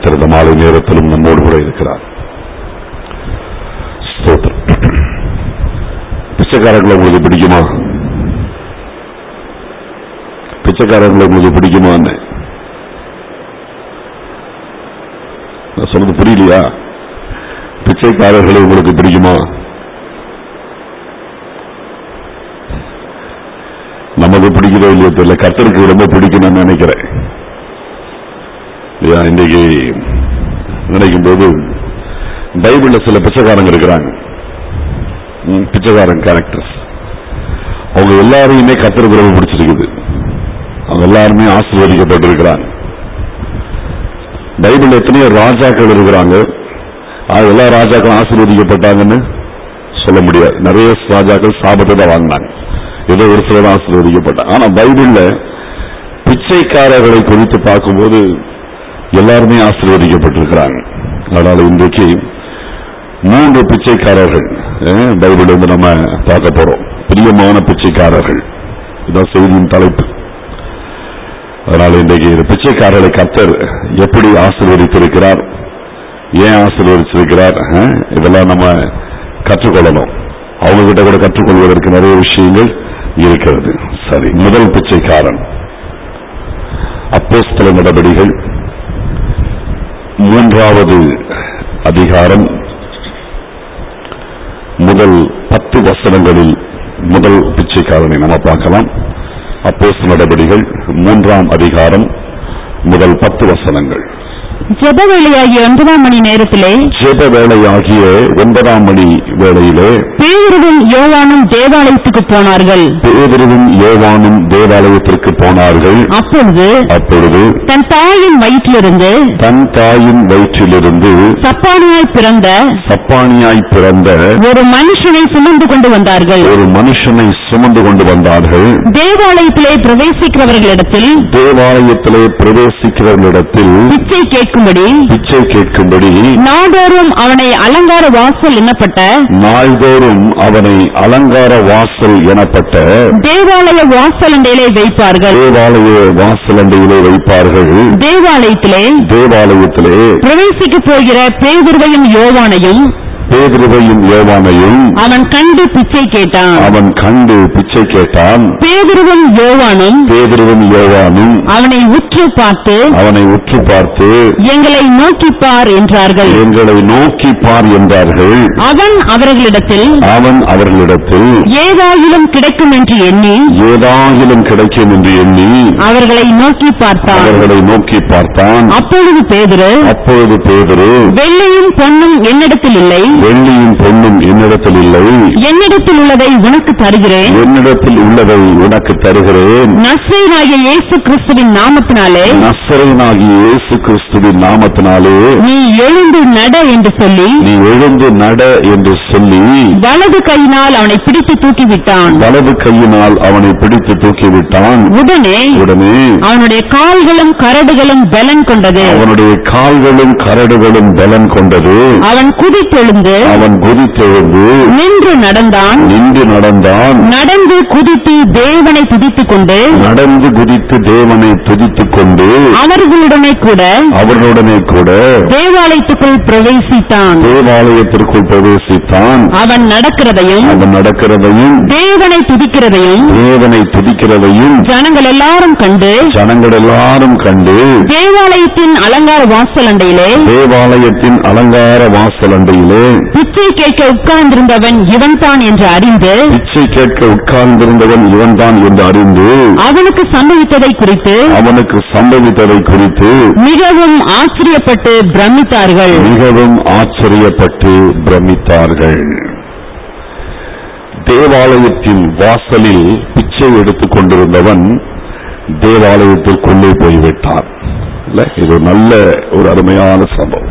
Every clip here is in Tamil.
கர்த்தர் இந்த மாலை நேரத்திலும் நம்மோடு கூட இருக்கிறார் ஸ்தோத்திரம் பிச்சைக்காரங்களை உங்களுக்கு பிடிக்குமா பிச்சைக்காரங்களை உங்களுக்கு பிடிக்குமான்னு நான் சொல்றது புரியலையா பிச்சைக்காரர்களை உங்களுக்கு பிடிக்குமா நமக்கு பிடிக்கிறோ இல்லையோ தெரியல கர்த்தருக்கு ரொம்ப பிடிக்கும் நான் நினைக்கிறேன் இல்லையா இன்னைக்கு நினைக்கும் போது பைபிள்ல சில பிச்சைக்காரங்க இருக்கிறாங்க ம், பிச்சைக்காரன் கேரக்டர்ஸ் அவங்க எல்லாரையுமே கர்த்தருக்கு ரொம்ப பிடிச்சிருக்குது அவங்க எல்லாருமே ஆசீர்வதிக்கப்பட்டிருக்கிறாங்க பைபிள் எத்தனையோ ராஜாக்கள் இருக்கிறாங்க அது எல்லா ராஜாக்களும் ஆசீர்வதிக்கப்பட்டாங்கன்னு சொல்ல முடியாது நிறைய ராஜாக்கள் சாபத்தை தான் வாங்கினாங்க ஏதோ ஒரு சிலர் ஆசீர்வதிக்கப்பட்டாங்க ஆனா பைபிள்ல பிச்சைக்காரர்களை குறித்து பார்க்கும்போது எல்லாருமே ஆசீர்வதிக்கப்பட்டிருக்கிறாங்க அதனால இன்றைக்கு மூன்று பிச்சைக்காரர்கள் அஹ், பைபிள் வந்து நம்ம பார்க்க போறோம் பிரியமான பிச்சைக்காரர்கள் இதான் செய்தியின் தலைப்பு அதனால இன்றைக்கு இந்த பிச்சைக்காரர்களை கர்த்தர் எப்படி ஆசீர்வதித்திருக்கிறார் ஏன் ஆசீர்வதிச்சிருக்கிறார் அஹ், இதெல்லாம் நம்ம கற்றுக்கொள்ளணும் அவங்க கிட்ட கூட கற்றுக்கொள்வதற்கு நிறைய விஷயங்கள் இருக்கிறது சரி முதல் பிச்சைக்காரன் அப்போஸ்தல நடபடிகள் மூன்றாவது அதிகாரம் முதல் பத்து வசனங்களில் முதல் பிச்சைக்காரனை நம்ம பார்க்கலாம் அப்போஸ்தல நடபடிகள் மூன்றாம் அதிகாரம் முதல் பத்து வசனங்கள் ஜெப வேளையாகிய ஒன்பதாம் மணி நேரத்திலே ஜெப வேளையாகிய ஒன்பதாம் மணி வேளையிலே பேருவும் யோவானும் தேவாலயத்துக்கு போனார்கள் பேதருவும் யோவானும் தேவாலயத்திற்கு போனார்கள் அப்பொழுது அப்பொழுது தன் தாயின் வயிற்றிலிருந்து தன் தாயின் வயிற்றிலிருந்து சப்பானியாய் பிறந்த சப்பானியாய் பிறந்த ஒரு மனுஷனை சுமந்து கொண்டு வந்தார்கள் ஒரு மனுஷனை சுமந்து கொண்டு வந்தார்கள் தேவாலயத்திலே பிரவேசிக்கிறவர்களிடத்தில் தேவாலயத்திலே பிரவேசிக்கிறவர்களிடத்தில் பிச்சை கேட்கும்படி பிச்சை கேட்கும்படி நாடோறும் அவனை அலங்கார வாசல் எண்ணப்பட்ட நாள்தோறும் அவனை அலங்கார வாசல் எனப்பட்ட தேவாலய வாசலண்டையிலே வைப்பார்கள் தேவாலய வாசலண்டையிலே வைப்பார்கள் தேவாலயத்திலே தேவாலயத்திலே பிரவேசிக்க போகிற பேதுருவையும் யோவானையும் பேதுருவையும் யோவானையும் அவன் கண்டு பிச்சை கேட்டான் அவன் கண்டு பிச்சை கேட்டான் பேதுருவும் யோவானும் பேதுருவும் யோவானும் அவனை உற்று பார்த்து அவனை உற்று பார்த்து எங்களை நோக்கிப் பார் என்றார்கள் எங்களை நோக்கி பார் என்றார்கள் அவன் அவர்களிடத்தில் அவன் அவர்களிடத்தில் ஏதாயிலும் கிடைக்கும் என்று எண்ணி ஏதாயிலும் கிடைக்கும் என்று எண்ணி அவர்களை நோக்கி பார்த்தான் அவர்களை நோக்கி பார்த்தான் அப்பொழுது பேதுரு அப்பொழுது பேதுரு வெள்ளியும் பொன்னும் என்னிடத்தில் இல்லை வெள்ளியும் பொன்னும் என்னிடத்தில் இல்லை என்னிடத்தில் உள்ளதை உனக்கு தருகிறேன் என்னிடத்தில் உள்ளதை உனக்கு தருகிறேன் நஸ்ரீனாகிய இயேசு கிறிஸ்துவின் நாமத்தினாலே நசரனாகிய இயேசு கிறிஸ்துவின் நாமத்தினாலே நீ எழுந்து நட என்று சொல்லி நீ எழுந்து நட என்று சொல்லி வலது கையினால் அவனை பிடித்து தூக்கிவிட்டான் வலது கையினால் அவனை பிடித்து தூக்கிவிட்டான் உடனே உடனே அவனுடைய கால்களும் கரடுகளும் பலன் கொண்டது அவனுடைய கால்களும் கரடுகளும் பலன் கொண்டது அவன் குதித்தெழுந்து அவன் குதித்தெழுந்து நின்று நடந்தான் நின்று நடந்தான் நடந்து குதித்து தேவனை துதித்துக் கொண்டு நடந்து குதித்து தேவனை துதித்துக் கொண்டு அவர்களுடனே கூட அவர்களுடனே கூட தேவாலயத்துக்குள் பிரவேசித்தான் தேவாலயத்திற்குள் பிரவேசித்தான் அவன் நடக்கிறதையும் அவன் நடக்கிறதையும் தேவனை துதிக்கிறதையும் தேவனை துதிக்கிறதையும் ஜனங்கள் எல்லாரும் கண்டு ஜனங்கள் எல்லாரும் கண்டு தேவாலயத்தின் அலங்கார வாசல் அண்டையிலே தேவாலயத்தின் அலங்கார வாசல் அண்டையிலே பிச்சை கேட்க உட்கார்ந்திருந்தவன் இவன்தான் என்று அறிந்து பிச்சை கேட்க உட்கார்ந்திருந்தவன் இவன்தான் என்று அறிந்து அவனுக்கு சம்பவித்ததை குறித்து அவனுக்கு சம்பவித்ததை குறித்து மிகவும் ஆச்சரியப்பட்டு பிரமித்தார்கள் மிகவும் ஆச்சரியப்பட்டு பிரமித்தார்கள் தேவாலயத்தின் வாசலில் பிச்சை எடுத்துக் கொண்டிருந்தவன் தேவாலயத்திற்குள்ளே போய்விட்டான் இல்ல இது ஒரு நல்ல ஒரு அருமையான சம்பவம்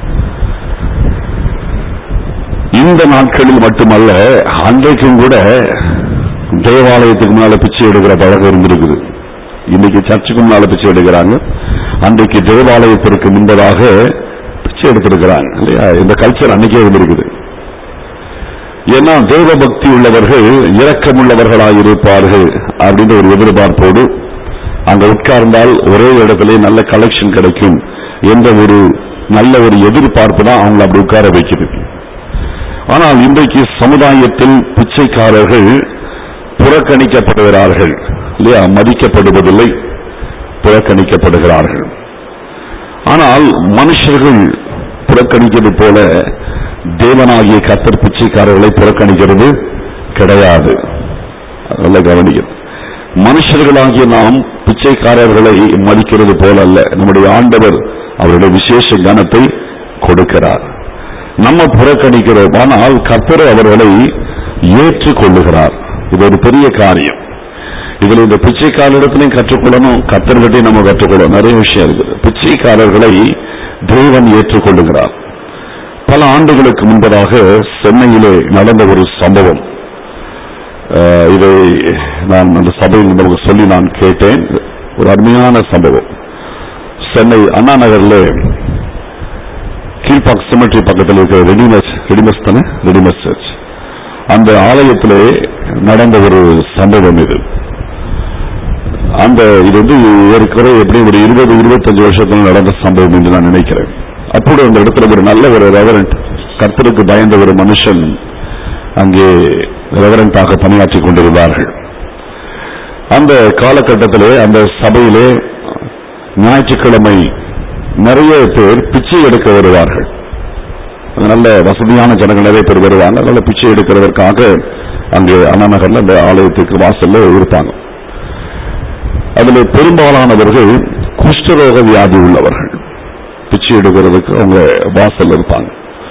இந்த நாட்களில் மட்டுமல்ல அன்றைக்கும் கூட தேவாலயத்துக்கு மேல பிச்சை எடுக்கிற பழக்கம் இருந்திருக்குது இன்னைக்கு சர்ச்சுக்கு முன்னால பிச்சை எடுக்கிறாங்க அன்றைக்கு தேவாலயத்திற்கு முன்பதாக பிச்சை எடுத்திருக்கிறாங்க இல்லையா இந்த கல்ச்சர் அன்னைக்கே இருந்திருக்குது ஏன்னா தேவ பக்தி உள்ளவர்கள் இரக்கமுள்ளவர்களாக இருப்பார்கள் அப்படின்ற ஒரு எதிர்பார்ப்போடு அங்க உட்கார்ந்தால் ஒரே இடத்திலே நல்ல கலெக்ஷன் கிடைக்கும் என்ற ஒரு நல்ல ஒரு எதிர்பார்ப்பு தான் அவங்களை அப்படி உட்கார வைக்குது ஆனால் இன்றைக்கு சமுதாயத்தில் பிச்சைக்காரர்கள் புறக்கணிக்கப்படுகிறார்கள் இல்லையா மதிக்கப்படுவதில்லை புறக்கணிக்கப்படுகிறார்கள் ஆனால் மனுஷர்கள் புறக்கணிக்கிறது போல தேவனாகிய கத்தர் பிச்சைக்காரர்களை புறக்கணிக்கிறது கிடையாது நல்ல கவனிக்கிறது மனுஷர்களாகிய நாம் பிச்சைக்காரர்களை மதிக்கிறது போல அல்ல நம்முடைய ஆண்டவர் அவருடைய விசேஷ கனத்தை கொடுக்கிறார் நம்ம புறக்கணிக்கிறோம் ஆனால் கர்த்தர் அவர்களை ஏற்றுக்கொள்ளுகிறார் இது ஒரு பெரிய காரியம் இதுல இந்த பிச்சைக்காரரிடத்திலையும் கற்றுக்கொள்ளணும் கர்த்தர்கிட்டையும் நம்ம கற்றுக்கொள்ளணும் நிறைய விஷயம் இருக்குது பிச்சைக்காரர்களை தேவன் ஏற்றுக்கொள்ளுகிறார் பல ஆண்டுகளுக்கு முன்பதாக சென்னையிலே நடந்த ஒரு சம்பவம் அஹ், இதை நான் அந்த சபையில் நமக்கு சொல்லி நான் கேட்டேன் ஒரு அருமையான சம்பவம் சென்னை அண்ணா நகர்ல கீழ்பாக் சிமெட்ரி பக்கத்தில் இருக்கிற ரெடிமஸ் ரெடிமஸ் தானே ரெடிமஸ் சர்ச் அந்த ஆலயத்திலே நடந்த ஒரு சம்பவம் இது அந்த இது வந்து ஏற்கனவே எப்படி ஒரு இருபது இருபத்தஞ்சு வருஷத்துல நடந்த சம்பவம் என்று நான் நினைக்கிறேன் அப்போது அந்த இடத்துல ஒரு நல்ல ஒரு ரெவரண்ட் கர்த்தருக்கு பயந்த ஒரு மனுஷன் அங்கே ரெவரண்டாக பணியாற்றி கொண்டிருந்தார்கள் அந்த காலகட்டத்திலே அந்த சபையிலே ஞாயிற்றுக்கிழமை நிறைய பேர் பிச்சை எடுக்க வருவார்கள் நல்ல வசதியான ஜனங்கள் நிறைய பேர் வருவாங்க நல்ல பிச்சை எடுக்கிறதற்காக அங்கே அண்ணா நகர்ல அந்த ஆலயத்துக்கு வாசல்ல இருப்பாங்க அதுல பெரும்பாலானவர்கள் குஷ்டரோக வியாதி உள்ளவர்கள் பிச்சை எடுக்கிறதுக்கு அவங்க வாசல்ல இருப்பாங்க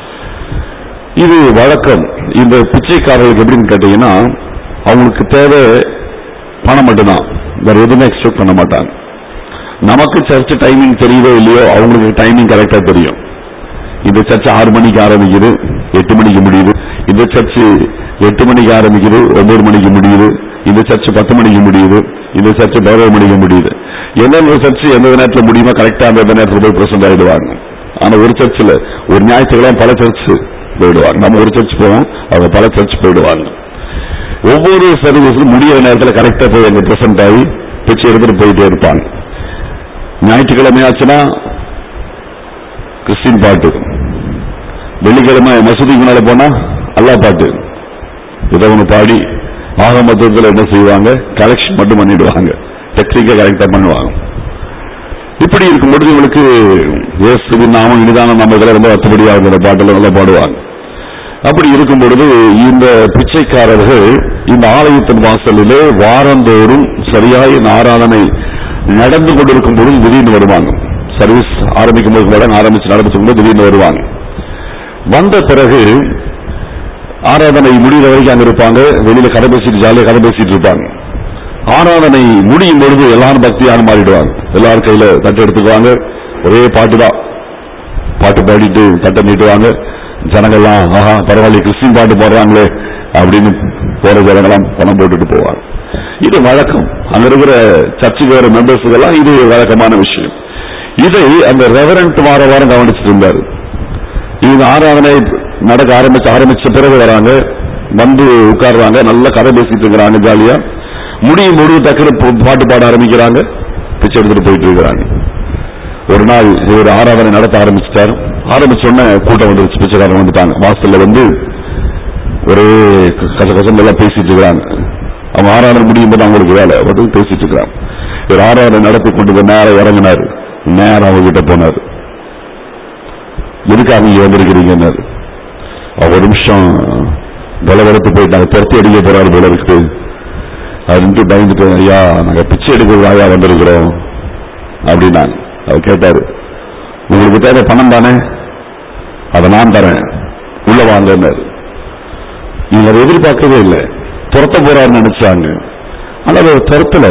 இது வழக்கம் இந்த பிச்சைக்காரர்களுக்கு எப்படின்னு கேட்டீங்கன்னா அவங்களுக்கு தேவை பணம் மட்டும்தான் வேற எதுவுமே எக்ஸ்பெக்ட் பண்ண மாட்டாங்க நமக்கு சர்ச் டைமிங் தெரியுதோ இல்லையோ அவங்களுக்கு டைமிங் கரெக்டா தெரியும் இந்த சர்ச் ஆறு மணிக்கு ஆரம்பிக்குது எட்டு மணிக்கு முடியுது இந்த சர்ச் எட்டு மணிக்கு ஆரம்பிக்குது ஒன்பது மணிக்கு முடியுது இந்த சர்ச் பத்து மணிக்கு முடியுது இந்த சர்ச் பதினோரு மணிக்கு முடியுது எந்தெந்த சர்ச் எந்த நேரத்தில் முடியுமோ கரெக்டா அந்த நேரத்தில் போய் பிரசன்ட் ஆயிடுவாங்க ஆனா ஒரு சர்ச்சில் ஒரு ஞாயிற்றுக்கிழமை பல சர்ச் போயிடுவாங்க நம்ம ஒரு சர்ச் போவோம் அவங்க பல சர்ச் போயிடுவாங்க ஒவ்வொரு சர்வீஸும் முடியிற நேரத்தில் கரெக்டா போய் அங்க பிரசன்ட் ஆகி பிச்சை எடுத்துட்டு போயிட்டே இருப்பாங்க ஞாயிற்றுக்கிழமை ஆச்சுன்னா கிறிஸ்டின் பாட்டு வெள்ளிக்கிழமை மசூதிக்கு முன்னால போனா அல்லா பாட்டு இதை ஒன்று பாடி ஆக மொத்தத்தில் என்ன செய்வாங்க கலெக்ஷன் மட்டும் பண்ணிடுவாங்க டெக்னிக்கை கரெக்டா பண்ணுவாங்க இப்படி இருக்கும்பொழுது இவங்களுக்கு இயேசுவின் நாமம் இனிதான நம்ம இதில் ரொம்ப அத்துப்படியாக இருக்கிற பாட்டில் நல்லா பாடுவாங்க அப்படி இருக்கும் பொழுது இந்த பிச்சைக்காரர்கள் இந்த ஆலயத்தின் வாசலிலே வாரந்தோறும் சரியாய் இந்த ஆராதனை நடந்து கொண்டிருக்கும் பொழுது திடீர்னு வருவாங்க சர்வீஸ் ஆரம்பிக்கும் போது கூட ஆரம்பிச்சு நடந்துக்கும் போது திடீர்னு வருவாங்க வந்த பிறகு ஆராதனை முடிகிற வரைக்கும் அங்க இருப்பாங்க வெளியில கதை பேசிட்டு ஜாலியாக கதை பேசிட்டு இருப்பாங்க ஆராதனை முடியும் பொழுது எல்லாரும் பக்தியான மாறிடுவாங்க எல்லாரும் கையில தட்டு எடுத்துக்குவாங்க ஒரே பாட்டு தான் பாட்டு பாடிட்டு தட்டை நீட்டுவாங்க ஜனங்கள்லாம் ஆஹா பரவாயில்ல கிறிஸ்டின் பாட்டு போடுறாங்களே அப்படின்னு போற ஜனங்கள்லாம் பணம் போட்டுட்டு போவாங்க இது வழக்கம் அங்க இருக்கிற சர்ச்சுக்கு வர மெம்பர்ஸுக்கு எல்லாம் இது வழக்கமான விஷயம் இதை அந்த ரெவரண்ட் வார வாரம் கவனிச்சுட்டு இருந்தாரு இவங்க ஆராதனை நடக்க ஆரம்பிச்சு ஆரம்பிச்ச பிறகு வராங்க வந்து உட்கார்றாங்க நல்லா கதை பேசிட்டு இருக்கிறாங்க ஜாலியா முடியும் பொழுது டக்குனு பு- பாட்டு பாட ஆரம்பிக்கிறாங்க பிச்சை எடுத்துட்டு போயிட்டு இருக்கிறாங்க ஒரு நாள் இவர் ஆராதனை நடத்த ஆரம்பிச்சிட்டார் ஆரம்பிச்ச உடனே கூட்டம் வந்துருச்சு பிச்சைக்காரங்க வந்துட்டாங்க வாசல்ல வந்து ஒரே க- கச கசம் எல்லாம் பேசிட்டு இருக்கிறாங்க அவங்க ஆராதனை முடியும் போது அவங்களுக்கு வேலை வந்து பேசிட்டு இருக்கிறாங்க இவர் ஆராதனை நடத்தி கொண்டு போய் நேரம் இறங்கினார் நேரம் அவங்க கிட்ட போனார் எதுக்காக இங்க வந்திருக்கிறீங்கன்னாரு அவர் ஒரு நிமிஷம் பலவரத்து போயிட்டாங்க துரத்தி அடிக்க போறாரு போல இருக்குது அதுன்ட்டு பயந்துட்டு ஐயா நாங்க பிச்சை எடுக்கிறது ஐயா வந்திருக்கிறோம் அப்படின்னாங்க அவர் கேட்டாரு உங்களுக்கு தேவை பணம் தானே அதை நான் தரேன் உள்ள வாங்கினாரு இவங்க அதை எதிர்பார்க்கவே இல்லை துரத்த போறாருன்னு நினைச்சாங்க ஆனா அவர் துரத்தல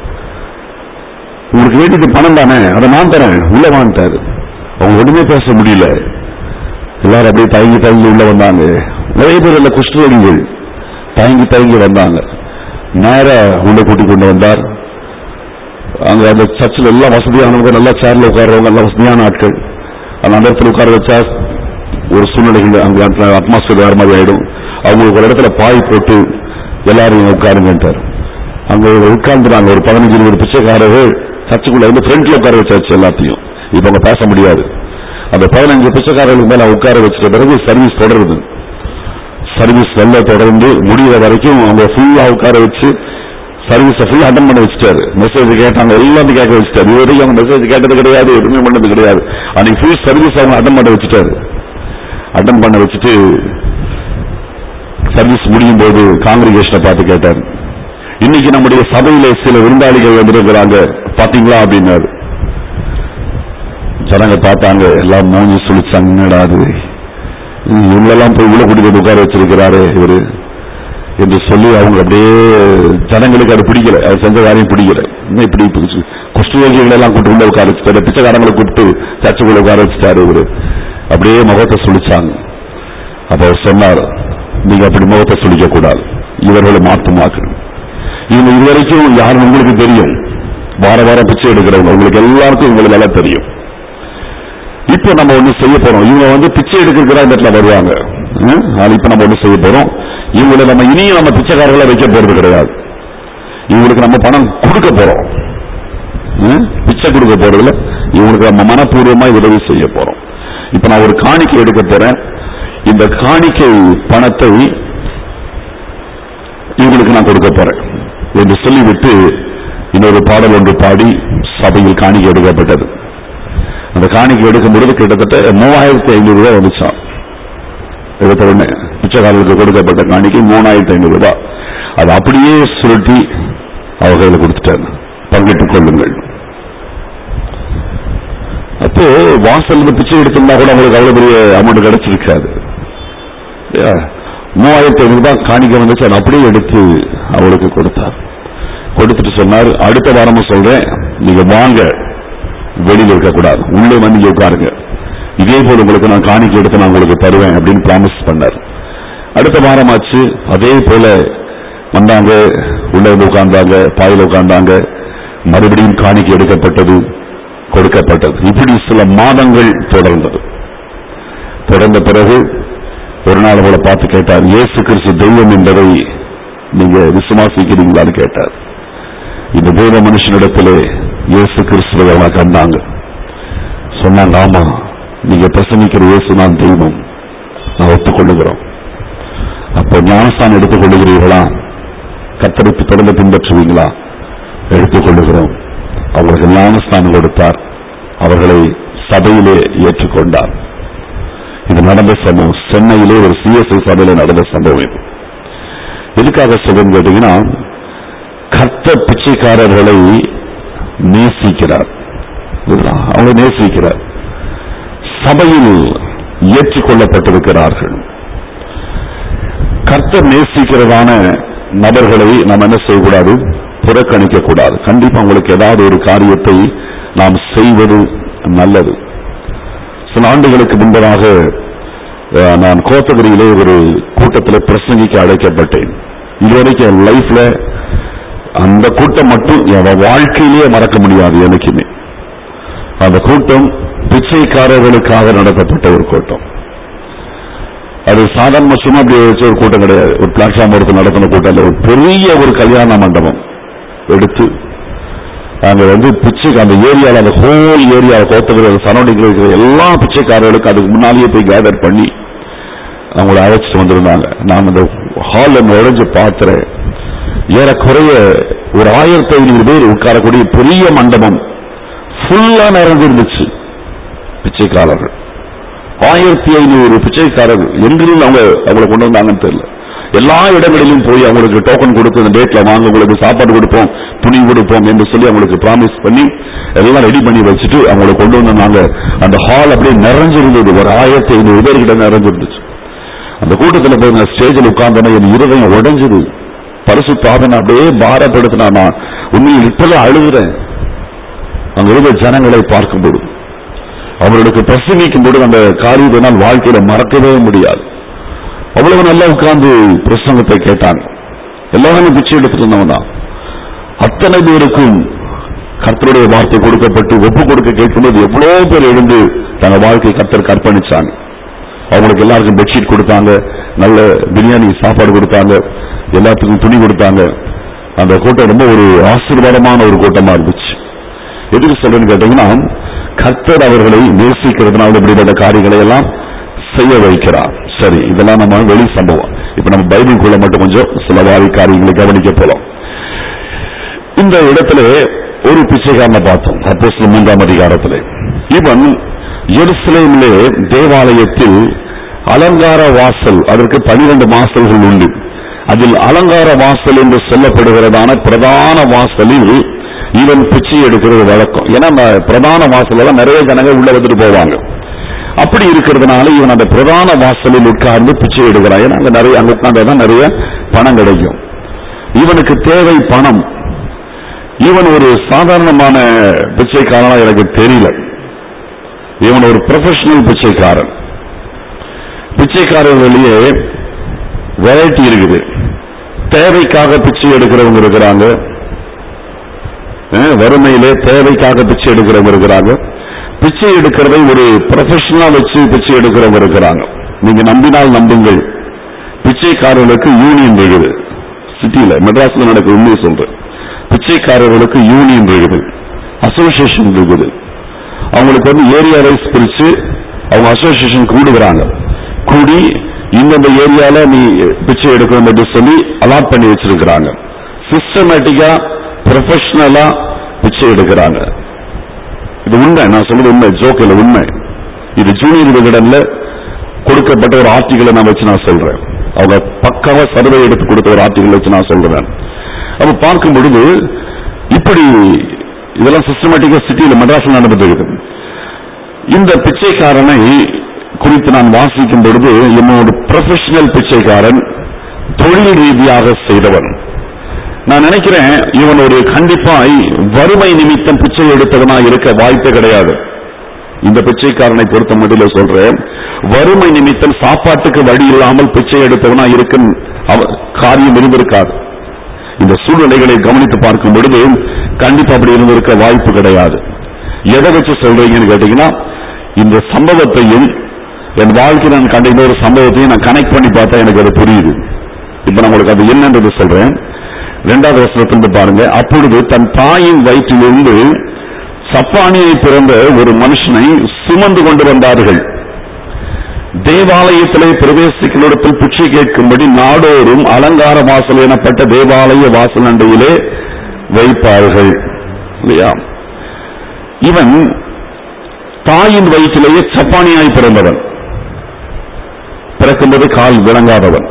உங்களுக்கு வேண்டியது பணம் தானே அதை நான் தரேன் உள்ள வாங்கிட்டாரு அவங்க ஒண்ணுமே பேச முடியல எல்லாரும் அப்படியே தயங்கி தயங்கி உள்ள வந்தாங்க நிறைய பேர் இல்ல குஷ்டரோகிகள் தயங்கி தயங்கி வந்தாங்க நேர உள்ள கூட்டி கொண்டு வந்தார் அங்க அந்த சர்ச்சில் எல்லாம் வசதியானவங்க நல்லா சேர்ல உட்கார்றவங்க எல்லாம் வசதியான ஆட்கள் அந்த அந்த இடத்துல உட்கார வச்சா ஒரு சூழ்நிலைகள் அங்க அட்மாஸ்பியர் வேற மாதிரி ஆயிடும் அவங்களுக்கு ஒரு இடத்துல பாய் போட்டு எல்லாரும் இங்க உட்காருங்கன்ட்டார் அங்க உட்கார்ந்துறாங்க ஒரு பதினஞ்சு இருபது பிச்சைக்காரர்கள் சர்ச்சுக்குள்ள வந்து ஃப்ரண்ட்ல உட்கார வச்சாச்சு எல்லாத்தையும் இப்ப அவங்க பேச முடியாது அந்த பதினஞ்சு பிச்சைக்காரர்களுக்கு மேல உட்கார வச்சிட்ட பிறகு சர்வீஸ் தொடருது சர்வீஸ் நல்லா தொடர்ந்து முடிகிற வரைக்கும் அவங்க ஃபுல்லா உட்கார வச்சு சர்வீஸை ஃபுல்லா அட்டன் பண்ண வச்சுட்டாரு மெசேஜ் கேட்டாங்க எல்லாத்தையும் கேட்க வச்சுட்டாரு இது வரைக்கும் அவங்க மெசேஜ் கேட்டது கிடையாது எதுவுமே பண்ணது கிடையாது அன்னைக்கு ஃபுல் சர்வீஸ் அவங்க அட்டன் பண்ண வச்சுட்டாரு அட்டன் பண்ண வச்சுட்டு சர்வீஸ் முடியும் போது காங்கிரிகேஷனை பார்த்து கேட்டார் இன்னைக்கு நம்முடைய சபையில சில விருந்தாளிகள் வந்திருக்கிறாங்க பாத்தீங்களா அப்படின்னாரு ஜனங்க பார்த்தாங்க எல்லாம் மூஞ்சி சுழிச்சாங்க என்னடா அது இவங்களெல்லாம் போய் உள்ள கூட்டிட்டு வந்து உட்கார வச்சிருக்கிறாரு இவரு என்று சொல்லி அவங்க அப்படியே ஜனங்களுக்கு அது பிடிக்கல அது செஞ்ச காரியம் பிடிக்கல இன்னும் இப்படி குஷ்டரோகிகளை எல்லாம் கூட்டு உள்ள உட்கார வச்சுட்டாரு பிச்சைக்காரங்களை கூப்பிட்டு சர்ச்சுக்குள்ள உட்கார வச்சுட்டாரு இவரு அப்படியே முகத்தை சுழிச்சாங்க அப்ப அவர் சொன்னார் நீங்க அப்படி முகத்தை சுழிக்க கூடாது இவர்களை மாற்றமாக்கணும் இவங்க இதுவரைக்கும் யாரும் உங்களுக்கு தெரியும் வார வாரம் பிச்சை எடுக்கிறவங்க உங்களுக்கு எல்லாருக்கும் உங்களுக்கு எல்லாம் தெரியும் இப்ப நம்ம ஒண்ணு செய்ய போறோம் இவங்க வந்து பிச்சை எடுக்கிறதுக்கு இந்த இடத்துல வருவாங்க ம்? ஆனா இப்ப நம்ம ஒண்ணு செய்ய போறோம் இவங்களை நம்ம இனியும் நம்ம பிச்சைக்காரர்களை வைக்க போறது கிடையாது இவங்களுக்கு நம்ம பணம் கொடுக்க போறோம் ம்? பிச்சை கொடுக்க போறதுல இவங்களுக்கு நம்ம மனப்பூர்வமா உதவி செய்ய போறோம் இப்ப நான் ஒரு காணிக்கை எடுக்க போறேன் இந்த காணிக்கை பணத்தை இவங்களுக்கு நான் கொடுக்க போறேன் என்று சொல்லிவிட்டு இன்னொரு பாடல் ஒன்று பாடி சபையில் காணிக்கை எடுக்கப்பட்டது அந்த காணிக்கை எடுக்கும் பொழுது கிட்டத்தட்ட மூவாயிரத்தி ஐநூறு ரூபாய் வந்துச்சான் எடுத்த உடனே பிச்சைக்காரர்களுக்கு கொடுக்கப்பட்ட காணிக்கை மூணாயிரத்தி ஐநூறு ரூபாய் அதை அப்படியே சுருட்டி அவ கையில கொடுத்துட்டாங்க பங்கிட்டுக் கொள்ளுங்கள் அப்போ வாசல்ல இருந்து பிச்சை எடுத்திருந்தா கூட அவங்களுக்கு அவ்வளவு பெரிய அமௌண்ட் கிடைச்சிருக்காது இல்லையா? மூவாயிரத்தி ஐநூறு ரூபாய் காணிக்கை வந்துச்சு அதை அப்படியே எடுத்து அவளுக்கு கொடுத்தார் கொடுத்துட்டு சொன்னார் அடுத்த வாரமும் சொல்றேன் நீங்க வாங்க வெளியில இருக்கக்கூடாது உள்ளே வந்து இங்க உட்காருங்க இதே போல உங்களுக்கு நான் காணிக்கை எடுத்து நான் உங்களுக்கு தருவேன் அப்படின்னு ப்ராமிஸ் பண்ணார் அடுத்த வாரமாச்சு அதே போல வந்தாங்க உள்ள வந்து உட்கார்ந்தாங்க பாயில உட்கார்ந்தாங்க மறுபடியும் காணிக்கை எடுக்கப்பட்டது கொடுக்கப்பட்டது இப்படி சில மாதங்கள் தொடர்ந்தது தொடர்ந்த பிறகு ஒரு நாள் அவளை பார்த்து கேட்டார் இயேசு கிறிஸ்து தெய்வம் என்பதை நீங்க விசுவாசிக்கிறீங்களான்னு கேட்டார் இந்த தெய்வ மனுஷனிடத்திலே இயேசு கிறிஸ்துவை அவனை கண்டாங்க சொன்னாங்க ஆமா நீங்க பிரசங்கிக்கிற இயேசு நான் தெய்வம் நான் ஒத்துக்கொள்ளுகிறோம் அப்போ ஞானஸ்தானம் எடுத்துக் கொள்ளுகிறீர்களா கத்தரிப்பு தொடர்ந்து பின்பற்றுவீங்களா எடுத்துக்கொள்ளுகிறோம் அவர்களுக்கு ஞானஸ்தானம் கொடுத்தார் அவர்களை சபையிலே ஏற்றுக்கொண்டார் இது நடந்த சம்பவம் சென்னையிலே ஒரு சிஎஸ்ஐ சபையில நடந்த சம்பவம் இது எதுக்காக சொல்லுன்னு கேட்டீங்கன்னா கத்த பிச்சைக்காரர்களை நேசிக்கிறார் புரியுதா? அவங்க நேசிக்கிறார் சபையில் ஏற்றுக்கொள்ளப்பட்டிருக்கிறார்கள் கர்த்தர் நேசிக்கிறதான நபர்களை நாம் என்ன செய்யக்கூடாது புறக்கணிக்க கூடாது கண்டிப்பா உங்களுக்கு ஏதாவது ஒரு காரியத்தை நாம் செய்வது நல்லது சில ஆண்டுகளுக்கு முன்பதாக அஹ், நான் கோத்தகிரியிலே ஒரு கூட்டத்தில் பிரசங்கிக்க அழைக்கப்பட்டேன் இதுவரைக்கும் என் லைஃப்ல அந்த கூட்டம் மட்டும் என் வாழ்க்கையிலேயே மறக்க முடியாது எனக்குமே அந்த கூட்டம் பிச்சைக்காரர்களுக்காக நடத்தப்பட்ட ஒரு கூட்டம் அது சாதாரண சும்மா அப்படி வச்ச ஒரு கூட்டம் கிடையாது ஒரு பிளாட்ஃபார்ம் ஒருத்தர் நடத்தின கூட்டம் இல்ல ஒரு பெரிய ஒரு கல்யாண மண்டபம் எடுத்து அங்க வந்து பிச்சை அந்த ஏரியால அந்த ஹோல் ஏரியா கோத்தகிரி சரௌண்டிங் இருக்கிற எல்லா பிச்சைக்காரர்களுக்கும் அதுக்கு முன்னாலேயே போய் கேதர் பண்ணி அவங்கள அழைச்சிட்டு வந்திருந்தாங்க நான் அந்த ஹால்ல நுழைஞ்சு பார்க்கிறேன் ஏறக்குறைய ஒரு ஆயிரத்தி ஐநூறு பேர் உட்காரக்கூடிய பெரிய மண்டபம் ஃபுல்லா நிறைஞ்சிருந்துச்சு பிச்சைக்காரர்கள் ஆயிரத்தி ஐநூறு பிச்சைக்காரர்கள் எங்கிருந்து அவங்க அவங்களை கொண்டு வந்தாங்கன்னு தெரியல எல்லா இடங்களிலும் போய் அவங்களுக்கு டோக்கன் கொடுத்து அந்த டேட்ல வாங்க உங்களுக்கு சாப்பாடு கொடுப்போம் துணி கொடுப்போம் என்று சொல்லி அவங்களுக்கு ப்ராமிஸ் பண்ணி எல்லாம் ரெடி பண்ணி வச்சுட்டு அவங்களை கொண்டு வந்தாங்க அந்த ஹால் அப்படியே நிறைஞ்சிருந்தது ஒரு ஆயிரத்தி ஐநூறு பேர்கிட்ட நிறைஞ்சிருந்துச்சு அந்த கூட்டத்தில் போய் நான் ஸ்டேஜில் உட்கார்ந்தேன்னா என் இருதயம் உடைஞ்சது பரிசு பாதனை அப்படியே பாரப்படுத்தினா நான் உண்மையில் இப்பதான் அழுகுறேன் அங்க இருந்த ஜனங்களை பார்க்கும்போது அவர்களுக்கு பிரசங்கிக்கும் பொழுது அந்த காரியத்தை நான் வாழ்க்கையில மறக்கவே முடியாது அவ்வளவு நல்லா உட்கார்ந்து பிரசங்கத்தை கேட்டாங்க எல்லாரும் பிச்சை எடுத்துட்டு இருந்தவன் தான் அத்தனை பேருக்கும் கர்த்தருடைய வார்த்தை கொடுக்கப்பட்டு ஒப்பு கொடுக்க கேட்கும்போது எவ்வளவு பேர் எழுந்து தங்க வாழ்க்கை கர்த்தருக்கு அர்ப்பணிச்சாங்க அவங்களுக்கு எல்லாருக்கும் பெட்ஷீட் கொடுத்தாங்க நல்ல பிரியாணி சாப்பாடு கொடுத்தாங்க எல்லாத்துக்கும் துணி கொடுத்தாங்க அந்த கூட்டம் ரொம்ப ஒரு ஆசீர்வாதமான ஒரு கூட்டமா இருந்துச்சு எதுக்கு சொல்றேன்னு கேட்டீங்கன்னா கர்த்தர் அவர்களை நேசிக்கிறதுனால இப்படிப்பட்ட காரியங்களை எல்லாம் செய்ய வைக்கிறார் சரி இதெல்லாம் நம்ம வெளி சம்பவம் இப்ப நம்ம பைபிளுக்குள்ள மட்டும் கொஞ்சம் சில வாரி காரியங்களை கவனிக்க போலாம் இந்த இடத்துல ஒரு பிச்சைக்காரனை பார்த்தோம் அப்போ மூன்றாம் அதிகாரத்திலே இவன் எருசலேமிலே தேவாலயத்தில் அலங்கார வாசல் அதற்கு பனிரெண்டு வாசல்கள் உண்டு அதில் அலங்கார வாசல் என்று சொல்லப்படுகிறதான பிரதான வாசலில் இவன் பிச்சை எடுக்கிறது வழக்கம் ஏன்னா அந்த பிரதான வாசல்ல தான் நிறைய ஜனங்கள் உள்ள வந்துட்டு போவாங்க அப்படி இருக்கிறதுனால இவன் அந்த பிரதான வாசலில் உட்கார்ந்து பிச்சை எடுக்கிறான் ஏன்னா அங்க நிறைய அங்க உட்கார்ந்தாதான் நிறைய பணம் கிடைக்கும் இவனுக்கு தேவை பணம் இவன் ஒரு சாதாரணமான பிச்சைக்காரனா எனக்கு தெரியல இவன் ஒரு ப்ரொஃபஷனல் பிச்சைக்காரன் பிச்சைக்காரர்களிலேயே வெரைட்டி இருக்குது தேவைக்காக பிச்சை எடுக்கிறவங்க இருக்கிறாங்க அஹ், வறுமையிலே தேவைக்காக பிச்சை எடுக்கிறவங்க இருக்கிறாங்க பிச்சை எடுக்கிறதை ஒரு ப்ரொஃபஷனலா வச்சு பிச்சை எடுக்கிறவங்க இருக்கிறாங்க நீங்க நம்பினால் நம்புங்கள் பிச்சைக்காரர்களுக்கு யூனியன் இருக்குது சிட்டியில மெட்ராஸ்ல நடக்கிற உண்மையை சொல்றேன் பிச்சைக்காரர்களுக்கு யூனியன் இருக்குது அசோசியேஷன் இருக்குது அவங்களுக்கு வந்து ஏரியா வைஸ் பிரிச்சு அவங்க அசோசியேஷன் கூடுகிறாங்க கூடி இந்தந்த ஏரியால நீ பிச்சை எடுக்கணும் என்று சொல்லி அலாட் பண்ணி வச்சிருக்கிறாங்க சிஸ்டமேட்டிக்கா ப்ரொஃபஷனலா பிச்சை எடுக்கிறாங்க இது உண்மை நான் சொல்றது உண்மை ஜோக் இல்ல உண்மை இது ஜூனியர் விகடன்ல கொடுக்கப்பட்ட ஒரு ஆர்டிகளை நான் வச்சு நான் சொல்றேன் அவங்க பக்காவா சர்வே எடுத்து கொடுத்த ஒரு ஆர்டிகள் வச்சு நான் சொல்றேன் அப்ப பார்க்கும் பொழுது இப்படி இதெல்லாம் சிஸ்டமேட்டிக்கா சிட்டியில மெட்ராஸ்ல நடந்துட்டு இருக்குது இந்த பிச்சைக்காரனை குறித்து நான் வாசிக்கும் பொழுது என்னோட ப்ரொஃபஷனல் பிச்சைக்காரன் தொழில் ரீதியாக செய்தவன் நான் நினைக்கிறேன் இவன் ஒரு கண்டிப்பாய் வறுமை நிமித்தம் பிச்சை எடுத்தவனா இருக்க வாய்ப்பே கிடையாது இந்த பிச்சைக்காரனை பொறுத்த மட்டும் சொல்றேன் வறுமை நிமித்தம் சாப்பாட்டுக்கு வழி இல்லாமல் பிச்சை எடுத்தவனா இருக்கும் அவ- காரியம் இருந்திருக்காது இந்த சூழ்நிலைகளை கவனித்து பார்க்கும் பொழுது கண்டிப்பா அப்படி இருந்திருக்க வாய்ப்பு கிடையாது எதை வச்சு சொல்றீங்கன்னு கேட்டீங்கன்னா இந்த சம்பவத்தையும் என் வாழ்க்கையில் நான் கண்ட இன்னொரு சம்பவத்தையும் நான் கனெக்ட் பண்ணி பார்த்தா எனக்கு அது புரியுது இப்ப நான் உங்களுக்கு அது என்னன்றது சொல்றேன் இரண்டாவது வசனத்திலிருந்து பாருங்க அப்பொழுது தன் தாயின் வயிற்றிலிருந்து சப்பானியை பிறந்த ஒரு மனுஷனை சுமந்து கொண்டு வந்தார்கள் தேவாலயத்திலே பிரவேசிகளிடத்தில் பிச்சை கேட்கும்படி நாடோறும் அலங்கார வாசல் எனப்பட்ட தேவாலய வாசல் அண்டையிலே வைப்பார்கள் இல்லையா இவன் தாயின் வயிற்றிலேயே சப்பானியாய் பிறந்தவன் பிறக்கும்போது கால் விளங்காதவன்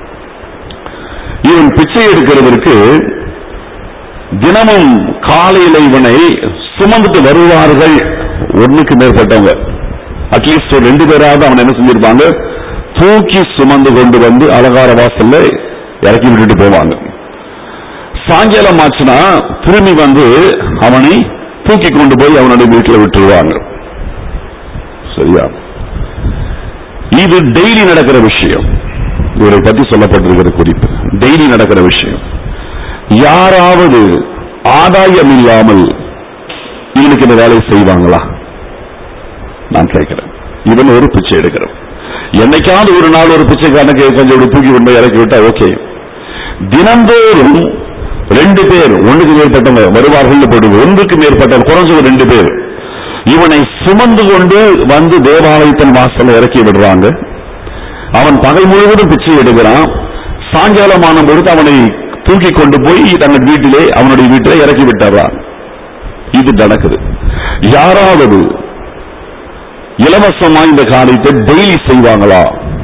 இவன் பிச்சை எடுக்கிறதற்கு தினமும் காலையில இவனை சுமந்துட்டு வருவார்கள் ஒண்ணுக்கு மேற்பட்டவங்க அட்லீஸ்ட் ஒரு ரெண்டு பேராவது அவன் என்ன செஞ்சிருப்பாங்க தூக்கி சுமந்து கொண்டு வந்து அலங்கார வாசல்ல இறக்கி விட்டுட்டு போவாங்க சாயங்காலம் ஆச்சுன்னா திரும்பி வந்து அவனை தூக்கி கொண்டு போய் அவனுடைய வீட்டில் விட்டுருவாங்க சரியா இது டெய்லி நடக்கிற விஷயம் இவரை பத்தி சொல்லப்பட்டிருக்கிற குறிப்பு டெய்லி நடக்கிற விஷயம் யாராவது ஆதாயம் இல்லாமல் இவனுக்கு இந்த வேலையை செய்வாங்களா நான் கேட்கிறேன் இவன் ஒரு பிச்சை எடுக்கிறோம் என்னைக்காவது ஒரு நாள் ஒரு பிச்சைக்காரனுக்கு கொஞ்சம் ஒரு தூக்கி கொண்டு போய் இறக்கி விட்டா ஓகே தினந்தோறும் ரெண்டு பேர் ஒன்றுக்கு மேற்பட்டவங்க வருவார்கள் போடுது ஒன்றுக்கு மேற்பட்டவங்க குறைஞ்சது ரெண்டு பேர் இவனை சுமந்து கொண்டு வந்து தேவாலயத்தின் வாசல்ல இறக்கி விடுறாங்க அவன் பகல் முழுவதும் பிச்சை எடுக்கிறான் சாயங்காலமான பொழுது அவனை தூக்கி கொண்டு போய் தங்கள் வீட்டிலே அவனுடைய வீட்டிலே இறக்கி விட்டுறான் இது நடக்குது யாராவது இலவசமா இந்த காரியத்தை டெய்லி செய்வாங்களா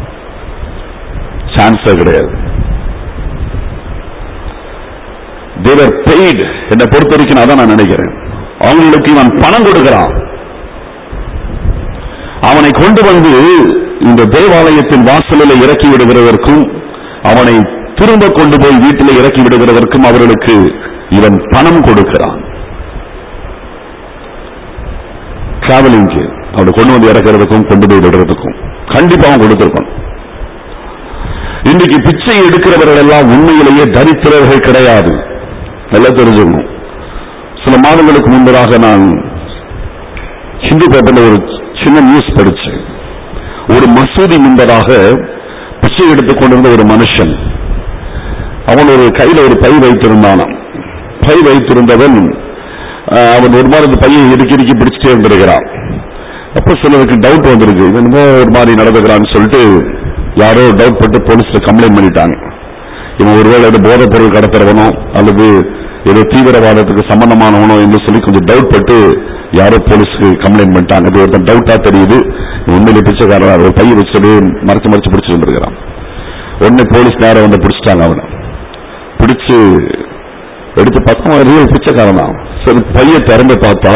சான்ஸே கிடையாது தேவர் பெய்டு என்னை பொறுத்த வரைக்கும் அதான் நான் நினைக்கிறேன் அவங்களுக்கு இவன் பணம் கொடுக்கிறான் அவனை கொண்டு வந்து இந்த தேவாலயத்தின் வாசலில் இறக்கி விடுகிறதற்கும் அவனை திரும்ப கொண்டு போய் வீட்டில் இறக்கி விடுகிறதற்கும் அவர்களுக்கு இவன் பணம் கொடுக்கிறான் டிராவலிங்க்கு அவனை கொண்டு வந்து இறக்கிறதுக்கும் கொண்டு போய் விடுறதுக்கும் கண்டிப்பா அவன் கொடுத்திருப்பான் இன்னைக்கு பிச்சை எடுக்கிறவர்கள் எல்லாம் உண்மையிலேயே தரித்திரர்கள் கிடையாது நல்லா தெரிஞ்சுக்கணும் சில மாதங்களுக்கு முன்பதாக நான் ஹிந்து பேப்பர்ல ஒரு சின்ன நியூஸ் படிச்சேன் ஒரு மசூதி முன்பதாக பிச்சை எடுத்துக் கொண்டிருந்த ஒரு மனுஷன் அவன் ஒரு கையில ஒரு பை வைத்திருந்தானாம் பை வைத்திருந்தவன் அஹ், அவன் ஒரு மாதிரி அந்த பையன் இறுக்கி இறுக்கி பிடிச்சிட்டே இருந்திருக்கிறான் அப்ப சிலருக்கு டவுட் வந்திருக்கு இவன் என்னமோ ஒரு மாதிரி நடந்துக்கிறான்னு சொல்லிட்டு யாரோ டவுட் பட்டு போலீஸ்ல கம்ப்ளைண்ட் பண்ணிட்டாங்க இவன் ஒருவேளை இது போதைப் பொருள் கடத்துறவனோ அல்லது ஏதோ தீவிரவாதத்துக்கு சம்பந்தமானவனோ என்று சொல்லி கொஞ்சம் டவுட் பட்டு யாரோ போலீஸ்க்கு கம்ப்ளைண்ட் பண்ணிட்டாங்க அது ஒருத்தன் டவுட்டா தெரியுது இவன் உண்மையிலே பிச்சைக்காரன் ஒரு பையன் வச்சுட்டு மறைச்சு மறைச்சு பிடிச்சிட்டு இருந்திருக்கிறான் உடனே போலீஸ் நேரம் வந்து பிடிச்சிட்டாங்க அவனை பிடிச்சு எடுத்து பார்த்தா அவன் ரியல் பிச்சைக்காரன் தான் சரி பைய திறந்து பார்த்தா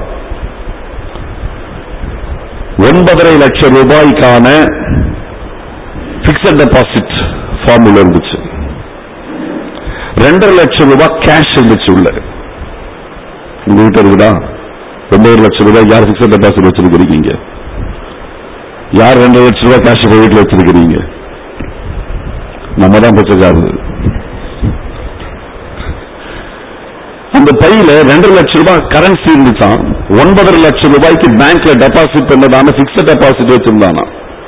ஒன்பதரை லட்சம் ரூபாய்க்கான பிக்சட் டெபாசிட் ஃபார்முலா இருந்துச்சு ரெண்டரை லட்சம் ரூபாய் கேஷ் இருந்துச்சு உள்ள உங்க வீட்டு இருக்குதா ஒன்பது லட்சம் ரூபாய் யார் பிக்சட் டெபாசிட் வச்சிருக்கிறீங்க யார் ரெண்டரை லட்சம் ரூபாய் கேஷ் இப்ப வீட்டுல வச்சிருக்கிறீங்க நம்ம தான் பிச்சைக்காரரு அந்த பையில ரெண்டரை லட்சம் ரூபாய் கரன்சி இருந்துச்சான் ஒன்பதரை லட்சம் ரூபாய்க்கு பேங்க்ல டெபாசிட் பண்ணதான பிக்சட் டெபாசிட் வச்சிருந்தானா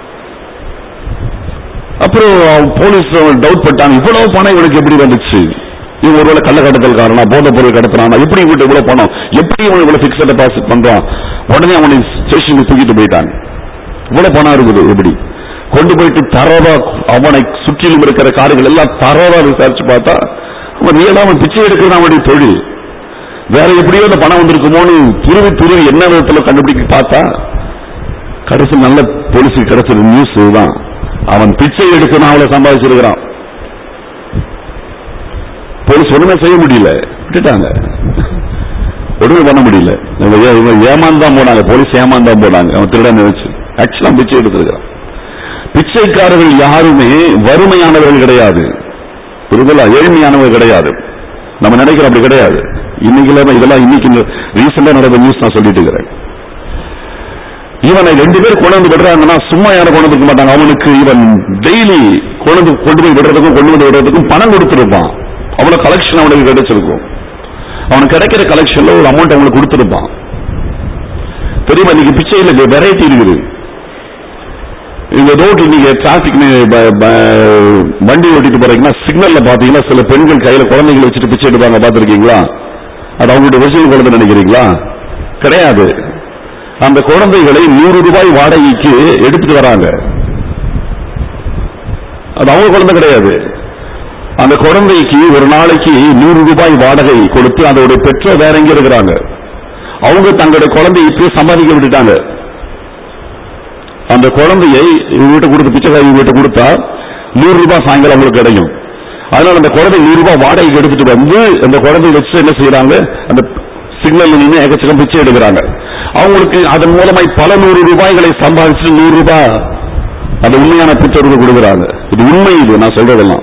அப்புறம் அவன் போலீஸ் டவுட் பட்டாங்க இவ்வளவு பணம் இவனுக்கு எப்படி வந்துச்சு இவன் ஒருவேளை கள்ள கடத்தல் காரணா போதை பொருள் கடத்துறானா எப்படி இவன்கிட்ட இவ்வளவு பணம் எப்படி இவன் இவ்வளவு பிக்சட் டெபாசிட் பண்றான் உடனே அவனை ஸ்டேஷனுக்கு தூக்கிட்டு போயிட்டாங்க இவ்வளவு பணம் இருக்குது எப்படி கொண்டு போயிட்டு தரவா அவனை சுற்றிலும் இருக்கிற கார்கள் எல்லாம் தரவா விசாரிச்சு பார்த்தா அவன் ரியலா அவன் பிச்சை எடுக்கிறது அவனுடைய தொழில் வேற எப்படியோ அந்த பணம் வந்திருக்குமோன்னு துருவி துருவி என்ன விதத்துல கண்டுபிடிக்க பார்த்தா கடைசி நல்ல போலீஸுக்கு கிடைச்ச நியூஸ் இதுதான் அவன் பிச்சை எடுக்கணும் அவளை சம்பாதிச்சிருக்கிறான் போலீஸ் ஒண்ணுமே செய்ய முடியல விட்டுட்டாங்க ஒண்ணுமே பண்ண முடியல இவங்க ஏ- இவங்க ஏமாந்தான் போனாங்க போலீஸ் ஏமாந்தான் போனாங்க அவன் திருடன் நினைச்சு ஆக்சுவலா பிச்சை எடுத்திருக்கிறான் பிச்சைக்காரர்கள் யாருமே வறுமையானவர்கள் கிடையாது புரிதலா ஏழ்மையானவர்கள் கிடையாது நம்ம நினைக்கிறோம் அப்படி கிடையாது இன்னைக்கு இல்லாம இதெல்லாம் இன்னைக்கு ரீசெண்டா நடந்த நியூஸ் நான் சொல்லிட்டு இருக்கிறேன் இவனை ரெண்டு பேர் கொண்டு வந்து விடுறாங்கன்னா சும்மா யாரும் கொண்டு வந்து மாட்டாங்க அவனுக்கு இவன் டெய்லி கொண்டு வந்து கொண்டு போய் விடுறதுக்கும் கொண்டு வந்து விடுறதுக்கும் பணம் கொடுத்திருப்பான் அவ்வளவு கலெக்ஷன் அவனுக்கு கிடைச்சிருக்கும் அவனுக்கு கிடைக்கிற கலெக்ஷன்ல ஒரு அமௌண்ட் அவனுக்கு கொடுத்திருப்பான் தெரியுமா இன்னைக்கு பிச்சையில வெரைட்டி இருக்குது இந்த ரோட் இன்னைக்கு டிராபிக் வண்டி ஓட்டிட்டு போறீங்கன்னா சிக்னல்ல பாத்தீங்கன்னா சில பெண்கள் கையில குழந்தைகளை வச்சுட்டு பிச்சை எடுப்பாங்க பாத்திருக்கீங்களா அது அவங்களுடைய விஷயம் குழந்தை நினைக்கிறீங்களா கிடையாது அந்த குழந்தைகளை நூறு ரூபாய் வாடகைக்கு எடுத்துட்டு வராங்க அது அவங்க குழந்தை கிடையாது அந்த குழந்தைக்கு ஒரு நாளைக்கு நூறு ரூபாய் வாடகை கொடுத்து அதோட பெற்றோர் வேற எங்க இருக்கிறாங்க அவங்க தங்களுடைய குழந்தையை இப்பயே சம்பாதிக்க விட்டுட்டாங்க அந்த குழந்தையை இவங்க வீட்டை கொடுத்து பிச்சைக்காரி இவங்க வீட்டை கொடுத்தா நூறு ரூபாய் சாயங்காலம் அவங்களுக்கு கிடைக்கும் அதனால அந்த குழந்தை நூறு ரூபாய் வாடகைக்கு எடுத்துட்டு வந்து அந்த குழந்தையை வச்சு என்ன செய்யறாங்க அந்த சிக்னல் நின்று ஏகச்சக்கம் பிச்சை எடுக்கிறாங்க அவங்களுக்கு அதன் மூலமாய் பல நூறு ரூபாய்களை சம்பாதிச்சு நூறு ரூபாய் அது உண்மையான பிச்சருக்கு கொடுக்குறாங்க இது உண்மை இது நான் சொல்றதெல்லாம்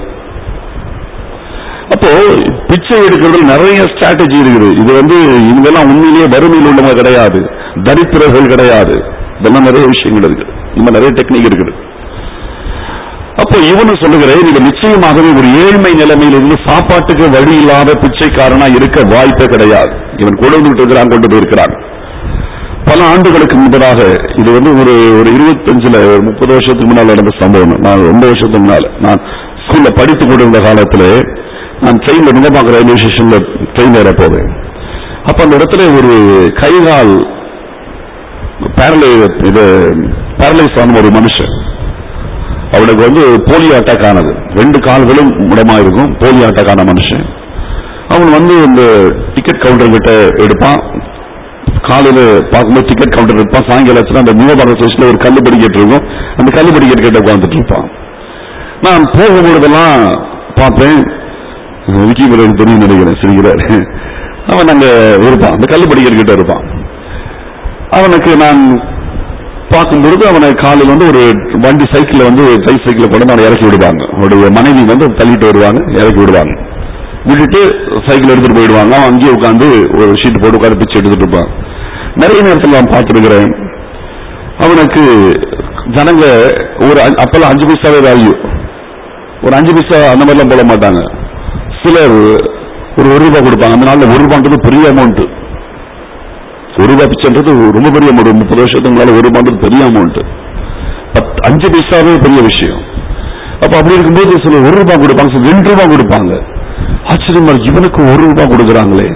அப்போ பிச்சை எடுக்கிறதுல நிறைய ஸ்ட்ராட்டஜி இருக்குது இது வந்து இவங்கெல்லாம் உண்மையிலேயே வறுமையில் உள்ளவங்க கிடையாது தரித்திரர்கள் கிடையாது இதெல்லாம் நிறைய விஷயங்கள் இருக்கு இந்த மாதிரி நிறைய டெக்னிக் இருக்குது அப்போ இவனு சொல்லுகிறேன் இது நிச்சயமாகவே ஒரு ஏழ்மை நிலைமையிலிருந்து சாப்பாட்டுக்கு வழி இல்லாத பிச்சைக்காரனா இருக்க வாய்ப்பே கிடையாது இவன் கொண்டு வந்துட்டு இருக்கிறான் கொண்டு போயிருக்கிறான் பல ஆண்டுகளுக்கு முன்பதாக இது வந்து ஒரு ஒரு இருபத்தஞ்சுல ஒரு முப்பது வருஷத்துக்கு முன்னால் நடந்த சம்பவம் நான் ரொம்ப வருஷத்துக்கு முன்னால நான் ஸ்கூல்ல படித்துக் கொண்டிருந்த காலத்துல நான் ட்ரெயின்ல நுங்கம்பாக்கம் ரயில்வே ஸ்டேஷன்ல ட்ரெயின் ஏற போவேன் அப்ப அந்த இடத்துல ஒரு கைகால் பேரலை இது பேரலைஸ் ஆன ஒரு மனுஷன் அவனுக்கு வந்து போலியோ அட்டாக் ஆனது ரெண்டு கால்களும் முடமா இருக்கும் போலியோ அட்டாக் ஆன மனுஷன் அவன் வந்து இந்த டிக்கெட் கவுண்டர் கிட்ட எடுப்பான் காலையில பார்க்கும்போது டிக்கெட் கவுண்டர் இருப்பான் சாயங்காலத்துல அந்த நியூபாக ஸ்டேஷன்ல ஒரு கல்லு படிக்கட்டு இருக்கும் அந்த கல்லு படிக்கட்டு கிட்ட உட்காந்துட்டு இருப்பான் நான் போகும்பொழுதெல்லாம் பார்ப்பேன் விக்கி எனக்கு தெரியும் நினைக்கிறேன் சிரிக்கிறாரு அவன் அங்க இருப்பான் அந்த கல்லு படிக்கட்டு கிட்ட இருப்பான் அவனுக்கு நான் பார்க்கும்பொழுது அவனை காலையில் வந்து ஒரு வண்டி சைக்கிள்ல வந்து கை சைக்கிள் கொண்டு அவனை இறக்கி விடுவாங்க அவருடைய மனைவி வந்து தள்ளிட்டு வருவாங்க இறக்கி விடுவாங்க விட்டுட்டு சைக்கிள் எடுத்துட்டு போயிடுவாங்க அவன் அங்கேயே உட்காந்து ஒரு ஷீட் போட்டு உட்காந்து பிச்சை எடுத்துட்டு இருப்பான் நிறைய நேரத்தில் நான் பார்த்துருக்கிறேன் அவனுக்கு ஜனங்க ஒரு அ- அப்பெல்லாம் அஞ்சு பைசாவே வேல்யூ ஒரு அஞ்சு பைசா அந்த மாதிரிலாம் போட மாட்டாங்க சிலர் ஒரு ஒரு ரூபாய் கொடுப்பாங்க அந்த நாள்ல ஒரு ரூபான்றது பெரிய அமௌண்ட் ஒரு ரூபாய் பிச்சைன்றது ரொம்ப பெரிய அமௌண்ட் முப்பது வருஷத்துக்கு முன்னால ஒரு ரூபான்றது பெரிய அமௌண்ட் பத் அஞ்சு பைசாவே பெரிய விஷயம் அப்ப அப்படி இருக்கும்போது சில ஒரு ரூபாய் கொடுப்பாங்க சில ரெண்டு ரூபாய் கொடுப்பாங்க ஆச்சரியமா இருக்கு, இவனுக்கு ஒரு ரூபாய் கொடுக்குறாங்களே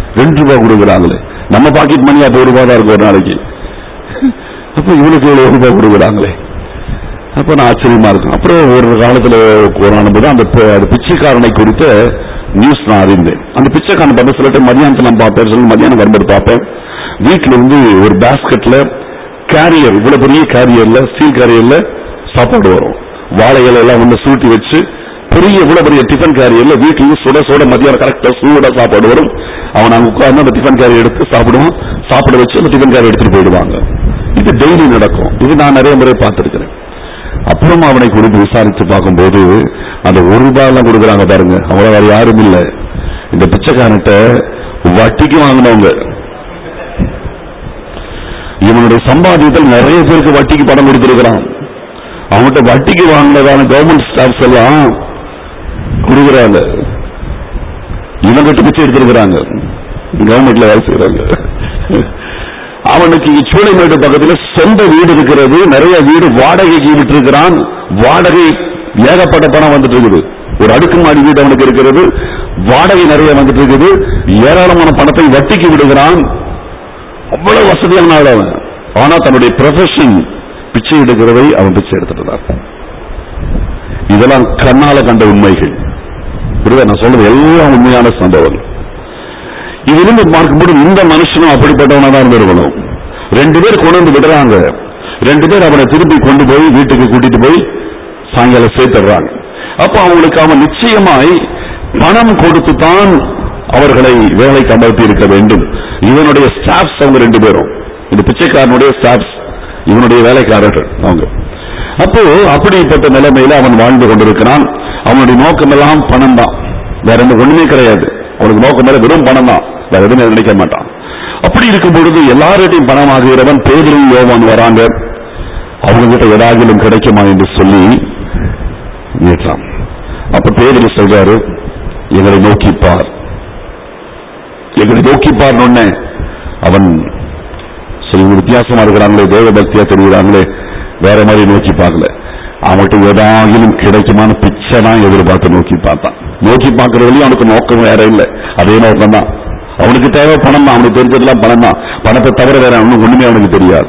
ரெண்டு ரூபாய் கொடுக்குறாங்களே நம்ம பாக்கெட் மணி அப்போ ஒரு ரூபாய் தான் இருக்கும் ஒரு நாளைக்கு அப்ப இவனுக்கு இவ்வளவு ரூபாய் கொடுக்குறாங்களே அப்ப நான் ஆச்சரியமா இருக்கும் அப்புறம் ஒரு காலத்துல கொரோனா போது அந்த பி- அந்த பிச்சைக்காரனை குறித்த நியூஸ் நான் அறிந்தேன் அந்த பிச்சைக்காரன் பார்த்து சில டைம் மதியானத்துல நான் பார்ப்பேன் சில மதியானம் வரும்போது பார்ப்பேன் வீட்டுல இருந்து ஒரு பேஸ்கெட்ல கேரியர் இவ்வளவு பெரிய கேரியர்ல ஸ்டீல் கேரியர்ல சாப்பாடு வரும் வாழை இலை எல்லாம் ஒண்ணு சூட்டி வச்சு பெரிய இவ்வளவு பெரிய டிஃபன் கேரியர்ல வீட்டுல சுட சுட மதியானம் கரெக்டா சூடா சாப்பாடு வரும் அவன் அங்க உட்கார்ந்து அந்த டிஃபன் கேரியர் எடுத்து சாப்பிடுவான் சாப்பிட வச்சு அந்த டிஃபன் கேரியர் எடுத்துட்டு போயிடுவாங்க இது டெய்லி நடக்கும் இது நான் நிறைய முறை பார்த்திருக்கிறேன் அப்புறம் அவனை குறித்து விசாரித்து பார்க்கும்போது அந்த ஒரு ரூபாய் எல்லாம் கொடுக்குறாங்க பாருங்க அவங்கள வேற யாரும் இல்ல இந்த பிச்சைக்காரன்ட்ட வட்டிக்கு வாங்கினவங்க இவனுடைய சம்பாதியத்தில் நிறைய பேருக்கு வட்டிக்கு பணம் கொடுத்திருக்கிறான் அவன்கிட்ட வட்டிக்கு வாங்கினதான கவர்மெண்ட் ஸ்டாஃப்ஸ் எல்லாம் கொடுக்குறாங்க இவங்கிட்ட பிச்சை எடுத்திருக்கிறாங்க கவர்மெண்ட்ல வேலை செய்யறாங்க அவனுக்கு இங்க சூளைமேடு பக்கத்துல சொந்த வீடு இருக்கிறது நிறைய வீடு வாடகைக்கு விட்டிருக்கிறான் வாடகை ஏகப்பட்ட பணம் வந்துட்டு இருக்குது ஒரு அடுக்குமாடி வீடு அவனுக்கு இருக்கிறது வாடகை நிறைய வந்துட்டு இருக்குது ஏராளமான பணத்தை வட்டிக்கு விடுகிறான் அவ்வளவு வசதியான ஆள் அவன் ஆனா தன்னுடைய ப்ரொஃபஷன் பிச்சை எடுக்கிறதை அவன் பிச்சை எடுத்துட்டான் இதெல்லாம் கண்ணால கண்ட உண்மைகள் புரியுதா நான் சொல்றது எல்லாம் உண்மையான சம்பவங்கள் இதிலிருந்து பார்க்கும்போது இந்த மனுஷனும் அப்படிப்பட்டவனா தான் இருந்திருக்கணும் ரெண்டு பேர் கொண்டு வந்து விடுறாங்க ரெண்டு பேர் அவனை திருப்பி கொண்டு போய் வீட்டுக்கு கூட்டிட்டு போய் சாயங்காலம் சேர்த்துடுறாங்க அப்ப அவங்களுக்கு அவன் நிச்சயமாய் பணம் கொடுத்து தான் அவர்களை வேலைக்கு அமர்த்தி இருக்க வேண்டும் இவனுடைய ஸ்டாஃப்ஸ் அவங்க ரெண்டு பேரும் இந்த பிச்சைக்காரனுடைய ஸ்டாஃப்ஸ் இவனுடைய வேலைக்காரர்கள் அவங்க அப்போ அப்படிப்பட்ட நிலைமையில அவன் வாழ்ந்து கொண்டிருக்கிறான் அவனுடைய நோக்கமெல்லாம் பணம் தான் வேற எந்த ஒண்ணுமே கிடையாது அவனுக்கு நோக்கம் மேல வெறும் பணம் தான் வேற எதுவுமே நினைக்க மாட்டான் அப்படி இருக்கும் பொழுது எல்லார்கிட்டையும் பணம் ஆகிறவன் பேதரும் யோவான் வராங்க அவங்க கிட்ட ஏதாகிலும் கிடைக்குமா என்று சொல்லி கேட்டான் அப்ப பேதரு சொல்றாரு எங்களை நோக்கிப்பார் எங்களை நோக்கிப்பார் உடனே அவன் சரி இவங்க வித்தியாசமா இருக்கிறாங்களே தேவ பக்தியா தெரியுறாங்களே வேற மாதிரி நோக்கி பார்க்கல அவன்கிட்ட ஏதாகிலும் கிடைக்குமான பிச்சை தான் எதிர்பார்த்து நோக்கி பார்த்தான் நோக்கி பார்க்கறதுலயும் அவனுக்கு நோக்கம் வேற இல்லை அதே நோக்கம் தான் அவனுக்கு தேவை பணம் தான் அவனுக்கு தெரிஞ்சதெல்லாம் பணம் தான் பணத்தை தவிர வேற ஒண்ணும் ஒண்ணுமே அவனுக்கு தெரியாது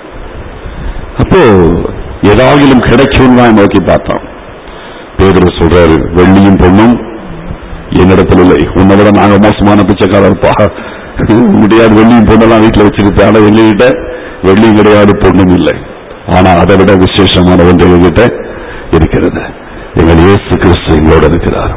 அப்போ ஏதாகிலும் கிடைக்கும் தான் நோக்கி பார்த்தான் பேதர் சொல்றாரு வெள்ளியும் பொண்ணும் என்னிடத்தில் இல்லை உன்னை விட நாங்க மோசமான பிச்சைக்காரப்பா முடியாது வெள்ளியும் பொண்ணெல்லாம் வீட்டுல வச்சிருப்பேன் ஆனா எங்ககிட்ட வெள்ளியும் கிடையாது பொண்ணும் இல்லை ஆனா அதை விட விசேஷமான ஒன்று எங்ககிட்ட இருக்கிறது எங்கள் இயேசு கிறிஸ்து எங்களோடு இருக்கிறார்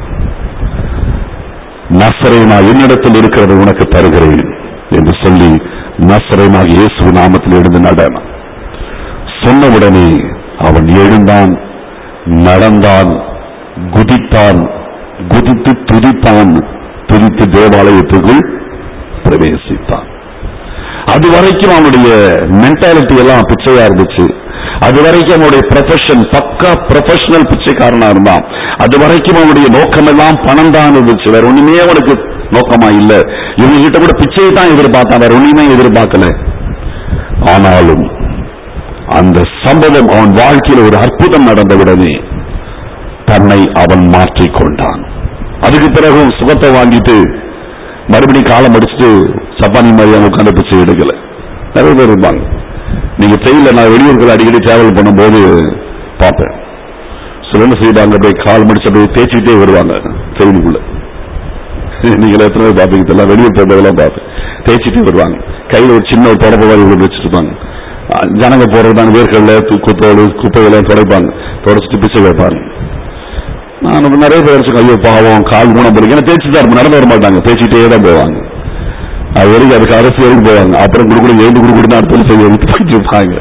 நசரேனா என்னிடத்தில் இருக்கிறது உனக்கு தருகிறேன் என்று சொல்லி நசரேனாக இயேசு நாமத்தில் எழுந்து நடனம் சொன்னவுடனே அவன் எழுந்தான் நடந்தான் குதித்தான் குதித்து துதித்தான் துதித்து தேவாலயத்துக்குள் பிரவேசித்தான் அது வரைக்கும் அவனுடைய மென்டாலிட்டி எல்லாம் பிச்சையா இருந்துச்சு அது வரைக்கும் அவனுடைய ப்ரொஃபஷன் பக்கா ப்ரொஃபஷனல் பிச்சைக்காரனா இருந்தான் அது வரைக்கும் அவனுடைய நோக்கம் எல்லாம் பணம் தான் இருந்துச்சு வேற ஒண்ணுமே அவனுக்கு நோக்கமா இல்ல இவங்க கிட்ட கூட பிச்சையை தான் எதிர்பார்த்தான் வேற ஒண்ணுமே எதிர்பார்க்கல ஆனாலும் அந்த சம்பவம் அவன் வாழ்க்கையில் ஒரு அற்புதம் நடந்தவுடனே தன்னை அவன் மாற்றிக் கொண்டான் அதுக்கு பிறகு சுகத்தை வாங்கிட்டு மறுபடியும் காலம் அடிச்சுட்டு சப்பானி மாதிரி அவன் உட்காந்து பிச்சை எடுக்கல நிறைய பேர் இருப்பாங்க நீங்க ட்ரெயின்ல நான் வெளியூர்கள் அடிக்கடி டிராவல் பண்ணும்போது பார்ப்பேன் சில என்ன செய்வாங்க அப்படியே கால் மடிச்சு அப்படியே தேய்ச்சிக்கிட்டே வருவாங்க ட்ரெயினுக்குள்ள நீங்க எத்தனை பேர் பார்ப்பீங்க தெரியல வெளியூர் போகிறதெல்லாம் பார்ப்பேன் தேய்ச்சிட்டே வருவாங்க கையில ஒரு சின்ன ஒரு தொடப்பு மாதிரி இவ்வளவு வச்சுட்டு இருப்பாங்க அஹ் ஜனங்க போறதுதான் வேர்க்கடல குப்பையோடு குப்பைகளை துடைப்பாங்க தொடச்சிட்டு பிச்சை வைப்பாங்க நான் நிறைய பேர் வச்சுக்கோ ஐயோ பாவம் கால் மூணம் போல ஏன்னா தேய்ச்சி தான் நடந்து வர மாட்டாங்க தேய்ச்சிட்டே தான் போவாங்க அது வரைக்கும் அதுக்கு அரசு வரைக்கும் போவாங்க அப்புறம் குடுக்குற எழுந்து குடுக்குறது அடுத்த செய்ய எடுத்து போயிட்டு இருப்பாங்க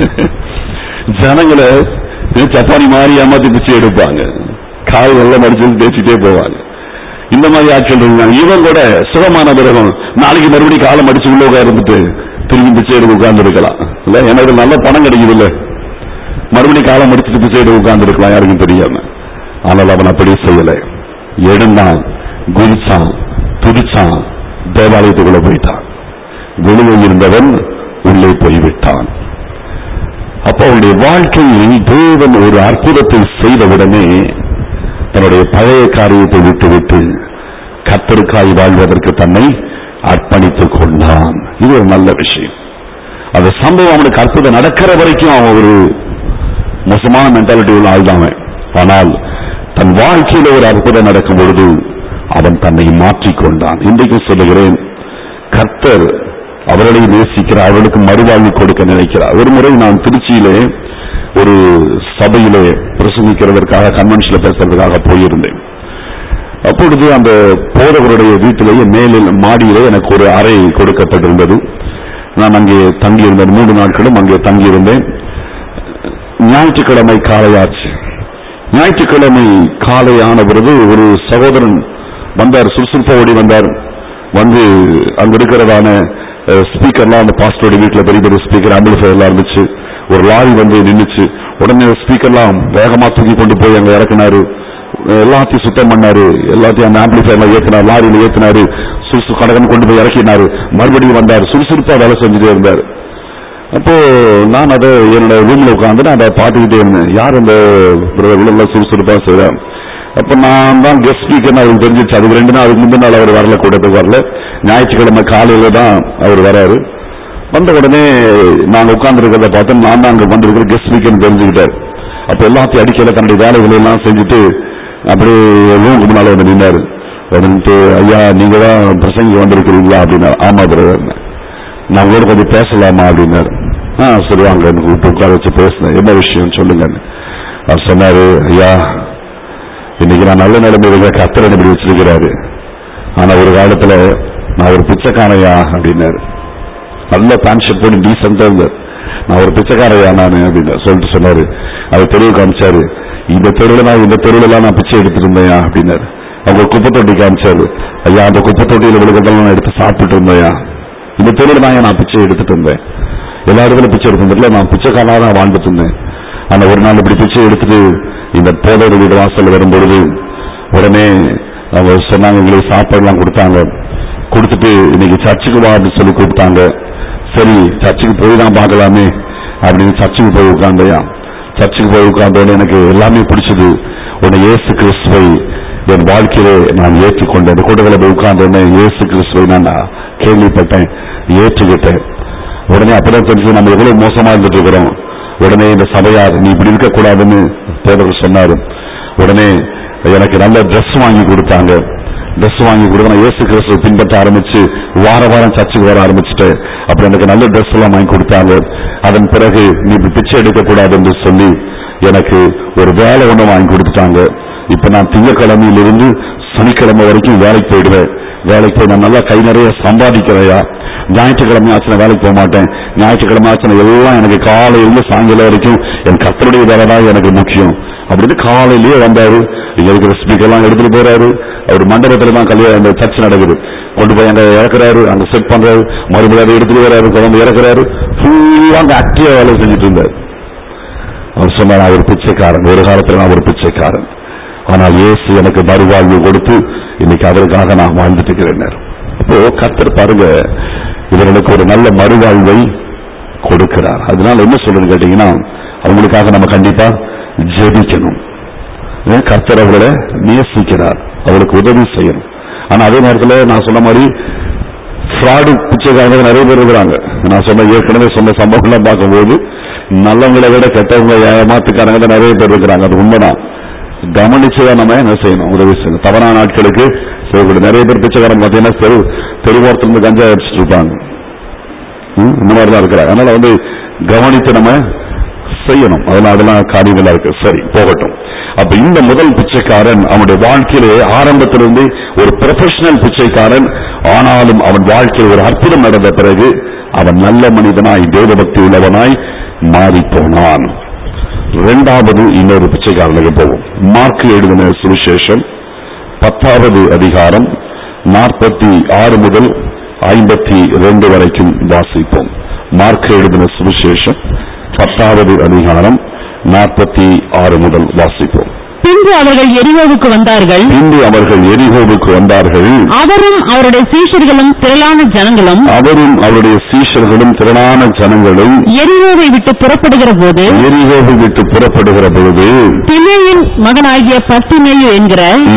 ஜனங்களை சப்பானி மாதிரி ஏமாத்தி பிச்சை எடுப்பாங்க கால் நல்லா மடிச்சு தேய்ச்சிட்டே போவாங்க இந்த மாதிரி ஆட்கள் இருந்தாங்க இவன் கூட சுகமான பிறகும் நாளைக்கு மறுபடியும் காலம் அடிச்சு உள்ள உட்கார்ந்துட்டு திரும்பி பிச்சை எடுக்க உட்கார்ந்து இருக்கலாம் இல்ல எனக்கு நல்ல பணம் கிடைக்குது இல்ல மறுபடியும் காலம் அடிச்சுட்டு பிச்சை எடுக்க உட்கார்ந்து இருக்கலாம் யாருக்கும் தெரியாம ஆனால் அவன் அப்படி செய்யல எழுந்தான் குதிச்சான் துடிச்சான் தேவாலயத்துக்குள்ள போயிட்டான் வெளியே இருந்தவன் உள்ளே போய்விட்டான் அப்ப அவனுடைய வாழ்க்கையில் தேவன் ஒரு அற்புதத்தை செய்தவுடனே தன்னுடைய பழைய காரியத்தை விட்டுவிட்டு கத்தருக்காய் வாழ்வதற்கு தன்னை அர்ப்பணித்துக் கொண்டான் இது ஒரு நல்ல விஷயம் அந்த சம்பவம் அவனுக்கு அற்புதம் நடக்கிற வரைக்கும் அவன் ஒரு மோசமான மென்டாலிட்டி உள்ள ஆள் தான் அவன். ஆனால் தன் வாழ்க்கையில ஒரு அற்புதம் நடக்கும் பொழுது அவன் தன்னை மாற்றிக்கொண்டான் இன்றைக்கு சொல்லுகிறேன் கர்த்தர் அவர்களை நேசிக்கிறார் அவர்களுக்கு மறுவாழ்வு கொடுக்க நினைக்கிறார் ஒரு முறை நான் திருச்சியிலே ஒரு சபையிலே பிரசங்கிக்கிறதற்காக கன்வென்ஷன்ல பேசுறதுக்காக போயிருந்தேன் அப்பொழுது அந்த போதகருடைய வீட்டிலேயே மேலில் மாடியிலே எனக்கு ஒரு அறை கொடுக்கப்பட்டிருந்தது நான் அங்கே தங்கியிருந்தேன் மூன்று நாட்களும் அங்கே தங்கியிருந்தேன் ஞாயிற்றுக்கிழமை காலையாச்சு ஞாயிற்றுக்கிழமை காலை ஆன பிறகு ஒரு சகோதரன் வந்தார் சுறுசுறுப்பா ஓடி வந்தார் வந்து அங்க இருக்கிறதான ஸ்பீக்கர்லாம் அந்த பாஸ்டரோட வீட்டுல பெரிய பெரிய ஸ்பீக்கர் ஆம்பிளிஃபையர் எல்லாம் இருந்துச்சு ஒரு லாரி வந்து நின்னுச்சு உடனே ஸ்பீக்கர்லாம் வேகமா தூக்கி கொண்டு போய் அங்க இறக்குனாரு எல்லாத்தையும் சுத்தம் பண்ணாரு எல்லாத்தையும் அந்த ஆம்பிளிஃபையர்ல ஏத்தினார் லாரியில ஏத்தினாரு சுறுசு கடகன்னு கொண்டு போய் இறக்கினாரு மறுபடியும் வந்தார் சுறுசுறுப்பா வேலை செஞ்சுட்டே இருந்தார் அப்போ நான் அதை என்னோட ரூம்ல உட்காந்து நான் அதை பார்த்துக்கிட்டே இருந்தேன் யார் அந்த விழா சுறுசுறுப்பா செய்யறாங்க அப்ப நான் தான் கெஸ்ட் ஸ்பீக்கர் அவருக்கு தெரிஞ்சிச்சு அதுக்கு ரெண்டு நாள் அதுக்கு முந்தின நாள் அவர் வரல கூட்டத்துக்கு வரல ஞாயிற்றுக்கிழமை காலையில தான் அவர் வராரு வந்த உடனே நாங்க உட்கார்ந்து இருக்கிறத பார்த்து நான் தான் அங்க வந்திருக்கிற கெஸ்ட் ஸ்பீக்கர் தெரிஞ்சுக்கிட்டார் அப்ப எல்லாத்தையும் அடிக்கல தன்னுடைய வேலைகளை எல்லாம் செஞ்சுட்டு அப்படியே ரூமுக்கு முன்னால வந்து நின்னாரு வந்துட்டு ஐயா நீங்க தான் பிரசங்கி வந்திருக்கிறீங்களா அப்படின்னா ஆமா பிரதர் நான் உங்களோட கொஞ்சம் பேசலாமா அப்படின்னாரு ஆ சரி வாங்க எனக்கு கூப்பிட்டு உட்கார வச்சு பேசினேன் என்ன விஷயம் சொல்லுங்க அவர் சொன்னாரு ஐயா இன்னைக்கு நான் நல்ல நிலைமையில கத்தர் இப்படி வச்சிருக்கிறாரு ஆனா ஒரு காலத்துல நான் ஒரு பிச்சைக்காரையா அப்படின்னாரு நல்ல பேண்ட் ஷர்ட் போட்டு டீசெண்டா இருந்தார் நான் ஒரு பிச்சைக்காரையா நானு அப்படின்னு சொல்லிட்டு சொன்னாரு அது தெருவு காமிச்சாரு இந்த தெருவுல நான் இந்த தெருவுல எல்லாம் நான் பிச்சை எடுத்துட்டு இருந்தேயா அப்படின்னாரு அவங்க ஒரு குப்பை தொட்டி காமிச்சாரு ஐயா அந்த குப்பை தொட்டியில விழுகிறதெல்லாம் நான் எடுத்து சாப்பிட்டுட்டு இருந்தேயா இந்த தெருவுல தான் நான் பிச்சை எடுத்துட்டு இருந்தேன் எல்லா இடத்துல பிச்சை எடுத்ததில்ல நான் பிச்சைக்காரனா தான் வாழ்ந்துட்டு இருந்தேன் ஆனா ஒரு நாள் இப்படி பிச்சை எடுத்துட்டு இந்த போதோட வீடு வாசல்ல வரும்பொழுது உடனே அவங்க சொன்னாங்க எங்களுக்கு சாப்பாடுலாம் கொடுத்தாங்க கொடுத்துட்டு இன்னைக்கு சர்ச்சுக்கு வா அப்படின்னு சொல்லி கூப்பிட்டாங்க சரி சர்ச்சுக்கு போய் தான் பார்க்கலாமே அப்படின்னு சர்ச்சுக்கு போய் உட்கார்ந்தையா சர்ச்சுக்கு போய் உட்கார்ந்தோட எனக்கு எல்லாமே பிடிச்சது உன்னை இயேசு கிறிஸ்துவை என் வாழ்க்கையிலே நான் ஏற்றுக்கொண்டேன் இந்த கூட்டத்தில் போய் உட்கார்ந்தோடனே இயேசு கிறிஸ்துவை நான் கேள்விப்பட்டேன் ஏற்றுக்கிட்டேன் உடனே அப்பதான் தெரிஞ்சு நம்ம எவ்வளவு மோசமா இருந்துட்டு இருக்கிறோம் உடனே இந்த சபையார் நீ இப்படி இருக்க கூடாதுன்னு போதவர் சொன்னாரு உடனே எனக்கு நல்ல Dress வாங்கி கொடுத்தாங்க Dress வாங்கி கொடுத்து நான் இயேசு கிறிஸ்துவை பின்பற்ற ஆரம்பிச்சு வார வாரம் சர்ச்சுக்கு வர ஆரம்பிச்சுட்டேன் அப்படி எனக்கு நல்ல Dress எல்லாம் வாங்கி கொடுத்தாங்க அதன் பிறகு நீ இப்படி பிச்சை எடுக்க கூடாது என்று சொல்லி எனக்கு ஒரு வேலை ஒண்ணு வாங்கி கொடுத்துட்டாங்க இப்ப நான் திங்கட்கிழமையிலிருந்து சனிக்கிழமை வரைக்கும் வேலைக்கு போயிடுவேன் வேலைக்கு போய் நான் நல்லா கை நிறைய சம்பாதிக்கிறையா ஞாயிற்றுக்கிழமை ஆச்சுனா வேலைக்கு போக மாட்டேன் ஞாயிற்றுக்கிழமை ஆச்சுனா எல்லாம் எனக்கு காலையிலிருந்து சாயங்காலம் வரைக்கும் என் கத்தருடைய வேலை தான் எனக்கு முக்கியம் அப்படின்னு காலையிலேயே வந்தாரு இங்க இருக்கிற ஸ்பீக்கர் எல்லாம் எடுத்துட்டு போறாரு அவர் மண்டபத்துல தான் கல்யாணம் அந்த சர்ச் நடக்குது கொண்டு போய் அங்க இறக்குறாரு அங்க செட் பண்றாரு மறுபடியும் அதை எடுத்துட்டு வராரு குழந்தை இறக்குறாரு ஃபுல்லா அங்க ஆக்டிவா வேலை செஞ்சுட்டு இருந்தார் அவர் சொன்னார் நான் ஒரு பிச்சைக்காரன் ஒரு காலத்துல நான் ஒரு பிச்சைக்காரன் ஆனால் இயேசு எனக்கு மறுவாழ்வு கொடுத்து இன்னைக்கு அதற்காக நான் வாழ்ந்துட்டு இருக்கிறேன் அப்போ கர்த்தர் பாருங்க இவர்களுக்கு ஒரு நல்ல மறுவாழ்வை கொடுக்கிறார் அதனால என்ன சொல்றது கேட்டீங்கன்னா அவங்களுக்காக நம்ம கண்டிப்பா ஜெபிக்கணும் ஏன் கர்த்தர் அவர்களை நேசிக்கிறார் அவளுக்கு உதவி செய்யணும் ஆனா அதே நேரத்துல நான் சொன்ன மாதிரி ஃப்ராடு பிச்சைக்காரங்க நிறைய பேர் இருக்கிறாங்க நான் சொன்ன ஏற்கனவே சொன்ன சம்பவங்கள்லாம் பார்க்கும்போது நல்லவங்களை விட கெட்டவங்க ஏமாத்துக்காரங்க தான் நிறைய பேர் இருக்கிறாங்க அது உண்மைதான் கவனிச்சுதான் நம்ம என்ன செய்யணும் உதவி செய்யணும் தவறான நாட்களுக்கு செய்யக்கூடாது நிறைய பேர் பிச்சைக்காரங்க பார்த்தீங்கன்னா தெரு தெருவோரத்துல இருந்து கஞ்சா அடிச்சுட்டு இருப்பாங்க ம், இந்த மாதிரி தான் இருக்கிறாங்க அதனால வந்து கவனித்து நம்ம செய்யணும் அதெல்லாம் அதெல்லாம் காரியங்களா இருக்கு சரி போகட்டும் அப்ப இந்த முதல் பிச்சைக்காரன் அவனுடைய வாழ்க்கையிலே ஆரம்பத்திலிருந்து ஒரு ப்ரொஃபஷனல் பிச்சைக்காரன் ஆனாலும் அவன் வாழ்க்கையில் ஒரு அற்புதம் நடந்த பிறகு அவன் நல்ல மனிதனாய் தேவபக்தி உள்ளவனாய் மாறி போனான் இரண்டாவது இன்னொரு பிச்சைக்காரனுக்கு போவோம் மார்க் எழுதின சுவிசேஷம் பத்தாவது அதிகாரம் நாற்பத்தி ஆறு முதல் ஐம்பத்தி ரெண்டு வரைக்கும் வாசிப்போம் மார்க் எழுதின சுவிசேஷம் பத்தாவது அதிகாரம் நாற்பத்தி ஆறு முதல் வாசிப்போம் பின்பு அவர்கள் எரிகோவுக்கு வந்தார்கள் பின்பு அவர்கள் எரிகோவுக்கு வந்தார்கள் அவரும் அவருடைய சீஷர்களும் திரளான ஜனங்களும் அவரும் அவருடைய சீஷர்களும் திரளான ஜனங்களும் எரிகோவை விட்டு புறப்படுகிற போது எரிகோவை விட்டு புறப்படுகிற பொழுது பிலேயின் மகனாகிய பத்திமேயு என்கிற ம்,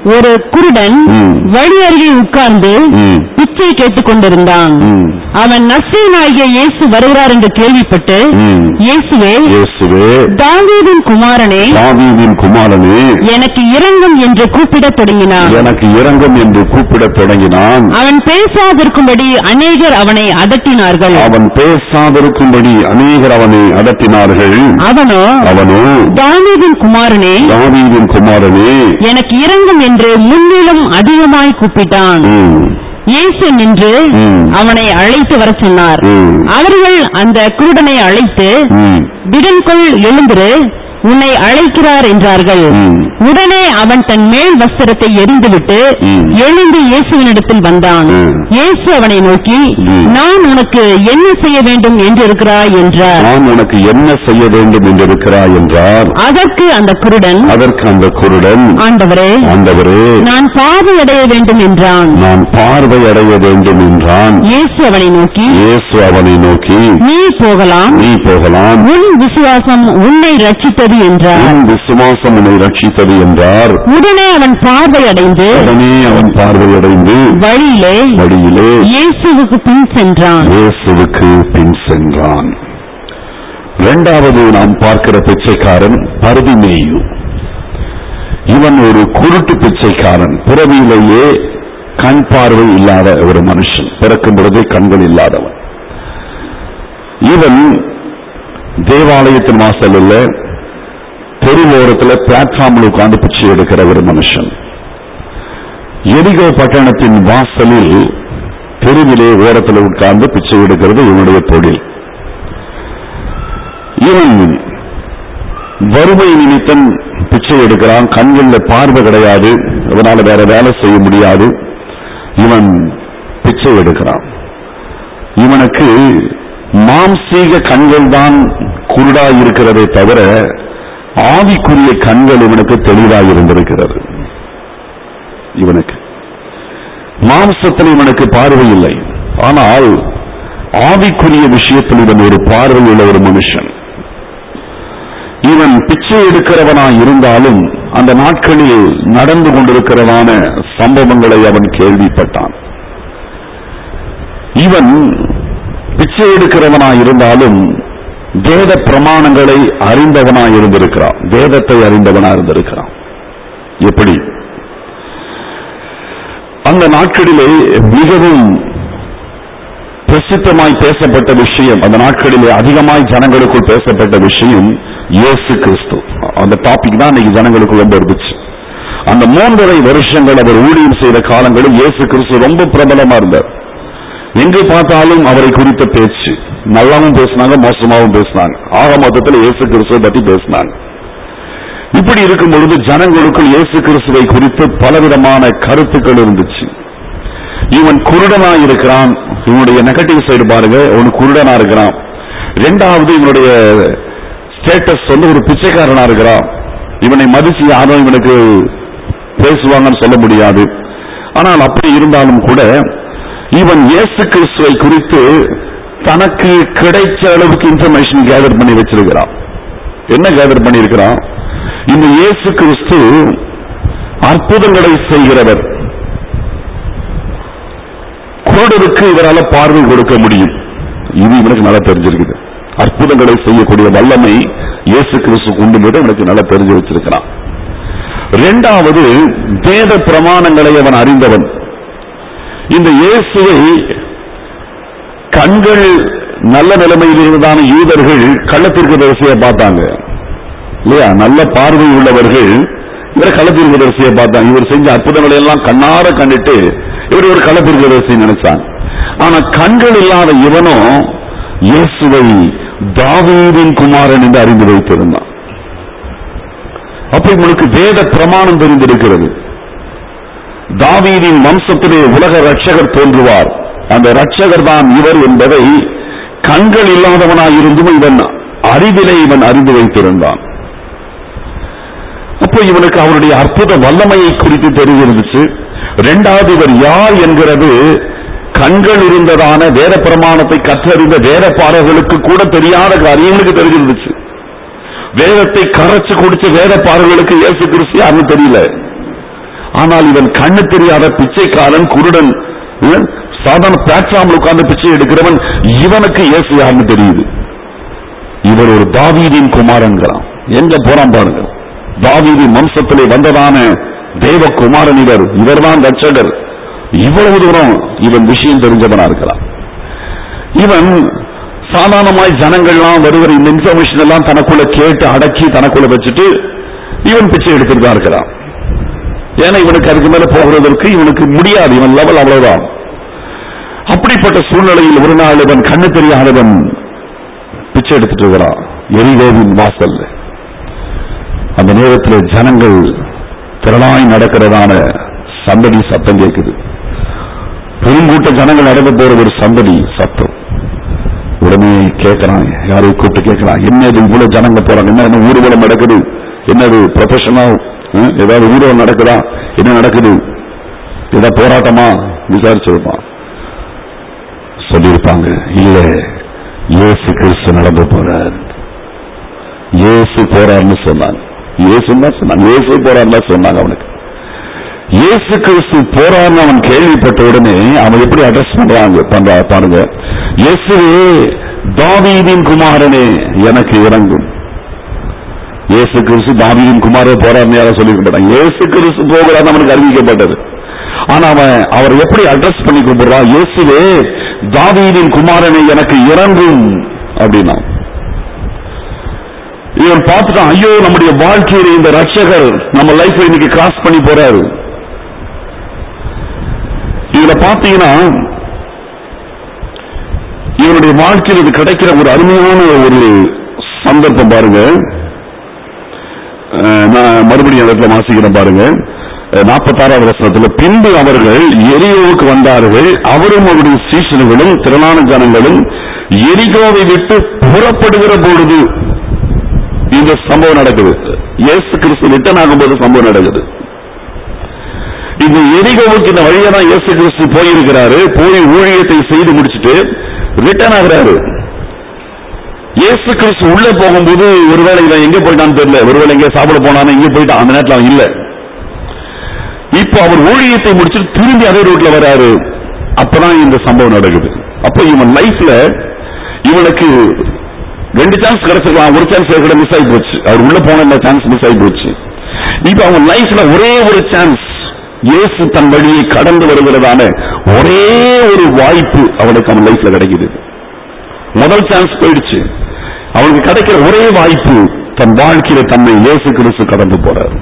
ஒரு குருடன் ம். வழி அருகே உட்கார்ந்து ம். பிச்சை கேட்டுக் கொண்டிருந்தான் ம். அவன் நசீனாகிய இயேசு வருகிறார் என்று கேள்விப்பட்டு ம். இயேசுவே இயேசுவே தாவீதின் குமாரனே தாவீதின் குமாரனே எனக்கு இரங்கும் என்று கூப்பிடத் தொடங்கினான் எனக்கு இரங்கும் என்று கூப்பிடத் தொடங்கினான் அவன் பேசாதிருக்கும்படி அநேகர் அவனை அதட்டினார்கள் அவன் பேசாதிருக்கும்படி அநேகர் அவனை அதட்டினார்கள் அவனோ அவனோ தாவீதின் குமாரனே தாவீதின் குமாரனே எனக்கு இரங்கும் என்று முன்னிலும் அதிகமாய் கூப்பிட்டான் ம். இயேசு நின்று ம். அவனை அழைத்து வரச் சொன்னார் ம். அவர்கள் அந்த குருடனை அழைத்து ம். திடன்கொள் எழுந்திரு உன்னை அழைக்கிறார் என்றார்கள் ம். உடனே அவன் தன் மேல் வஸ்திரத்தை எரிந்துவிட்டு ம். எழுந்து இயேசுவினிடத்தில் வந்தான் ம். இயேசு அவனை நோக்கி ம். நான் உனக்கு என்ன செய்ய வேண்டும் என்று இருக்கிறாய் என்றார் நான் உனக்கு என்ன செய்ய வேண்டும் என்று இருக்கிறாய் என்றார் அதற்கு அந்த குருடன் அதற்கு அந்த குருடன் ஆண்டவரே ஆண்டவரே நான் பார்வையடைய வேண்டும் என்றான் நான் பார்வை அடைய வேண்டும் என்றான் இயேசு அவனை நோக்கி இயேசு அவனை நோக்கி நீ போகலாம் நீ போகலாம் உன் விசுவாசம் உன்னை ரட்சித்தது என்றார் உன் விசுவாசம் உன்னை ரட்சித்தது என்றார் உடனே அவன் பார்வை அடைந்து உடனே அவன் பார்வையடைந்து வழியிலே வழியிலே இயேசுவுக்கு பின் சென்றான் இயேசுவுக்கு பின் சென்றான் இரண்டாவது நாம் பார்க்கிற பிச்சைக்காரன் பருதிமேயு இவன் ஒரு குருட்டு பிச்சைக்காரன் பிறவியிலேயே கண் பார்வை இல்லாத ஒரு மனுஷன் பிறக்கும் பொழுதே கண்கள் இல்லாதவன் இவன் தேவாலயத்தின் வாசலில் தெருவோரத்தில் பிளாட்ஃபார்மில் உட்கார்ந்து பிச்சை எடுக்கிற ஒரு மனுஷன் எரிகோ பட்டணத்தின் வாசலில் தெருவிலே ஓரத்தில் உட்கார்ந்து பிச்சை எடுக்கிறது இவனுடைய தொழில் இவன் வறுமை நிமித்தம் பிச்சை எடுக்கிறான் கண்கள்ல பார்வை கிடையாது இவனால வேற வேலை செய்ய முடியாது இவன் பிச்சை எடுக்கிறான் இவனுக்கு மாம்சீக கண்கள் தான் குருடா இருக்கிறதே தவிர ஆவிக்குரிய கண்கள் இவனுக்கு தெளிவாக இருந்திருக்கிறது இவனுக்கு மாம்சத்தில் இவனுக்கு பார்வை இல்லை ஆனால் ஆவிக்குரிய விஷயத்தில் இவன் ஒரு பார்வையுள்ள ஒரு மனுஷன் இவன் பிச்சை எடுக்கிறவனாய் இருந்தாலும் அந்த நாட்களில் நடந்து கொண்டிருக்கிறதான சம்பவங்களை அவன் கேள்விப்பட்டான் இவன் பிச்சை எடுக்கிறவனாய் இருந்தாலும் வேத பிரமாணங்களை அறிந்தவனாய் இருந்திருக்கிறான் வேதத்தை அறிந்தவனாய் இருந்திருக்கிறான் எப்படி அந்த நாட்களிலே மிகவும் பிரசித்தமாய் பேசப்பட்ட விஷயம் அந்த நாட்களிலே அதிகமாய் ஜனங்களுக்குள் பேசப்பட்ட விஷயம் இயேசு கிறிஸ்து அந்த டாபிக் தான் இன்னைக்கு ஜனங்களுக்கு ரொம்ப இருந்துச்சு அந்த மூன்றரை வருஷங்கள் அவர் ஊழியம் செய்த காலங்களில் இயேசு கிறிஸ்து ரொம்ப பிரபலமா இருந்தார் எங்கு பார்த்தாலும் அவரை குறித்த பேச்சு நல்லாவும் பேசினாங்க மோசமாவும் பேசினாங்க ஆக மொத்தத்தில் இயேசு கிறிஸ்துவை பத்தி பேசினாங்க இப்படி இருக்கும் பொழுது ஜனங்களுக்குள் இயேசு கிறிஸ்துவை குறித்து பலவிதமான கருத்துக்கள் இருந்துச்சு இவன் குருடனா இருக்கிறான் இவனுடைய நெகட்டிவ் சைடு பாருங்க இவன் குருடனா இருக்கிறான் ரெண்டாவது இவனுடைய ஸ்டேட்டஸ் வந்து ஒரு பிச்சைக்காரனா இருக்கிறான் இவனை மதிச்சு யாரும் இவனுக்கு பேசுவாங்கன்னு சொல்ல முடியாது ஆனால் அப்படி இருந்தாலும் கூட இவன் இயேசு கிறிஸ்துவை குறித்து தனக்கு கிடைச்ச அளவுக்கு இன்ஃபர்மேஷன் கேதர் பண்ணி வச்சிருக்கிறான் என்ன கேதர் பண்ணியிருக்கிறான் இந்த இயேசு கிறிஸ்து அற்புதங்களை செய்கிறவர் குருடருக்கு இவரால பார்வை கொடுக்க முடியும் இது இவனுக்கு நல்லா தெரிஞ்சிருக்குது அற்புதங்களை செய்யக்கூடிய வல்லமை இயேசு கிறிஸ்துக்கு உண்டு என்று இவனுக்கு நல்லா தெரிஞ்சு வச்சிருக்கிறான் இரண்டாவது வேத பிரமாணங்களை அவன் அறிந்தவன் இந்த இயேசுவை கண்கள் நல்ல நிலைமையில் இருந்ததான யூதர்கள் கள்ளத்திற்கு தரிசியை பார்த்தாங்க இல்லையா நல்ல பார்வை உள்ளவர்கள் இவரை களத்திற்கு தரிசியை பார்த்தாங்க இவர் செஞ்ச அற்புதங்களை எல்லாம் கண்ணார கண்டுட்டு இவர் ஒரு களத்திற்கு தரிசி நினைச்சாங்க ஆனா கண்கள் இல்லாத இவனோ இயேசுவை தாவீதின் குமாரன் என்று அறிந்து வைத்திருந்தான் அப்ப இவனுக்கு வேத பிரமாணம் தெரிந்திருக்கிறது தாவீதின் வம்சத்திலே உலக ரட்சகர் தோன்றுவார் அந்த ரட்சகர் தான் இவர் என்பதை கண்கள் இல்லாதவனாய் இருந்தும் இவன் அறிவிலே இவன் அறிந்து வைத்திருந்தான் அப்போ இவனுக்கு அவருடைய அற்புத வல்லமையை குறித்து தெரிஞ்சிருந்துச்சு இரண்டாவது இவர் யார் என்கிறது கண்கள் இருந்ததான வேத பிரமாணத்தை கற்றறிந்த வேத பாடல்களுக்கு கூட தெரியாத காரியங்களுக்கு தெரிஞ்சிருந்துச்சு வேதத்தை கரைச்சு குடிச்ச வேத பாடல்களுக்கு இயேசு கிறிஸ்து யாருன்னு தெரியல ஆனால் இவன் கண்ணு தெரியாத பிச்சைக்காரன் குருடன் இவன் சாதாரண பிளாட்ஃபார்ம்ல உட்கார்ந்து பிச்சை எடுக்கிறவன் இவனுக்கு இயேசு யாருன்னு தெரியுது இவர் ஒரு தாவீதின் குமாரன்கிறான் எங்க போறான் பாருங்க தாவீதின் வம்சத்திலே வந்ததான தேவகுமாரன் இவர் இவர்தான் ரட்சகர் இவ்வளவு தூரம் இவன் விஷயம் தெரிஞ்சவனா இருக்கிறான் இவன் சாதாரணமாய் ஜனங்கள்லாம் வருகிற இந்த இன்ஃபர்மேஷன் எல்லாம் தனக்குள்ள கேட்டு அடக்கி தனக்குள்ள வச்சுட்டு இவன் பிச்சை எடுத்துட்டு தான் இருக்கிறான் ஏன்னா இவனுக்கு அதுக்கு மேல போகிறதற்கு இவனுக்கு முடியாது இவன் லெவல் அவ்வளவுதான் அப்படிப்பட்ட சூழ்நிலையில் ஒரு நாள் இவன் கண்ணு தெரியாதவன் பிச்சை எடுத்துட்டு இருக்கிறான் எரிகோவின் வாசல்ல அந்த நேரத்தில் ஜனங்கள் திரளாய் நடக்கிறதான சந்தடி சத்தம் கேட்குது பெருங்கூட்ட ஜனங்கள் நடந்து போற ஒரு சந்தடி சத்தம் உடனே கேட்கறான் யாரையும் கூப்பிட்டு கேட்கறான் என்ன இது இவ்வளவு ஜனங்க போறாங்க என்ன என்ன ஊர்வலம் நடக்குது என்னது ப்ரொஃபஷனா ஏதாவது ஊர்வலம் நடக்குதா என்ன நடக்குது ஏதாவது போராட்டமா விசாரிச்சிருப்பான் சொல்லியிருப்பாங்க இல்ல இயேசு கிறிஸ்து நடந்து போறார் இயேசு போறார்னு சொன்னாங்க இயேசுன்னு தான் சொன்னாங்க இயேசு போறார்னு தான் சொன்னாங்க அவனுக்கு இயேசு கிறிஸ்து போறான்னு அவன் கேள்விப்பட்ட உடனே அவன் எப்படி அட்ரஸ் பண்றாங்க பண்றா பாருங்க இயேசுவே தாவீதின் குமாரனே எனக்கு இறங்கும் இயேசு கிறிஸ்து தாவீதின் குமாரே போறாருன்னு யாரும் சொல்லியிருக்க இயேசு கிறிஸ்து போகிறான்னு அவனுக்கு அறிவிக்கப்பட்டது ஆனா அவன் அவர் எப்படி அட்ரஸ் பண்ணி கூப்பிடுறான் இயேசுவே தாவீதின் குமாரனை எனக்கு இறங்கும் அப்படின்னா இவன் பார்த்துட்டான் ஐயோ நம்முடைய வாழ்க்கையில இந்த ரட்சகர் நம்ம லைஃப்ல இன்னைக்கு கிராஸ் பண்ணி போறாரு இதுல பாத்தீங்கன்னா இவனுடைய வாழ்க்கையில் இது கிடைக்கிற ஒரு அருமையான ஒரு சந்தர்ப்பம் பாருங்க அஹ் நான் மறுபடியும் இடத்துல வாசிக்கிறேன் பாருங்க நாற்பத்தாறாவது வசனத்துல பின்பு அவர்கள் எரியோவுக்கு வந்தார்கள் அவரும் அவருடைய சீசர்களும் திரளான ஜனங்களும் எரிகோவை விட்டு புறப்படுகிற பொழுது இந்த சம்பவம் நடக்குது இயேசு கிறிஸ்து ரிட்டன் ஆகும்போது சம்பவம் நடக்குது இந்த எரிகோவுக்கு இந்த வழியா தான் இயேசு கிறிஸ்து போயிருக்கிறாரு போய் ஊழியத்தை செய்து முடிச்சிட்டு ரிட்டர்ன் ஆகுறாரு இயேசு கிறிஸ்து உள்ள போகும்போது ஒருவேளை இவன் எங்க போயிட்டான்னு தெரியல ஒருவேளை எங்க சாப்பிட போனான்னு இங்க போயிட்டான் அந்த நேரத்துல அவன் இல்ல இப்போ அவர் ஊழியத்தை முடிச்சுட்டு திரும்பி அதே ரூட்ல வராரு அப்பதான் இந்த சம்பவம் நடக்குது அப்போ இவன் லைஃப்ல இவனுக்கு ரெண்டு சான்ஸ் கிடைச்சிருக்கலாம் ஒரு சான்ஸ் கூட மிஸ் ஆகி போச்சு அவர் உள்ள போன சான்ஸ் மிஸ் ஆகி போச்சு இப்ப அவன் லைஃப்ல ஒரே ஒரு சான்ஸ் இயேசு தன் வழியை கடந்து வருகிறதான ஒரே ஒரு வாய்ப்பு அவனுக்கு அவன் லைஃப்ல கிடைக்குது முதல் சான்ஸ் போயிடுச்சு அவனுக்கு கிடைக்கிற ஒரே வாய்ப்பு தன் வாழ்க்கையில தன்னை இயேசு கிறிஸ்து கடந்து போறார்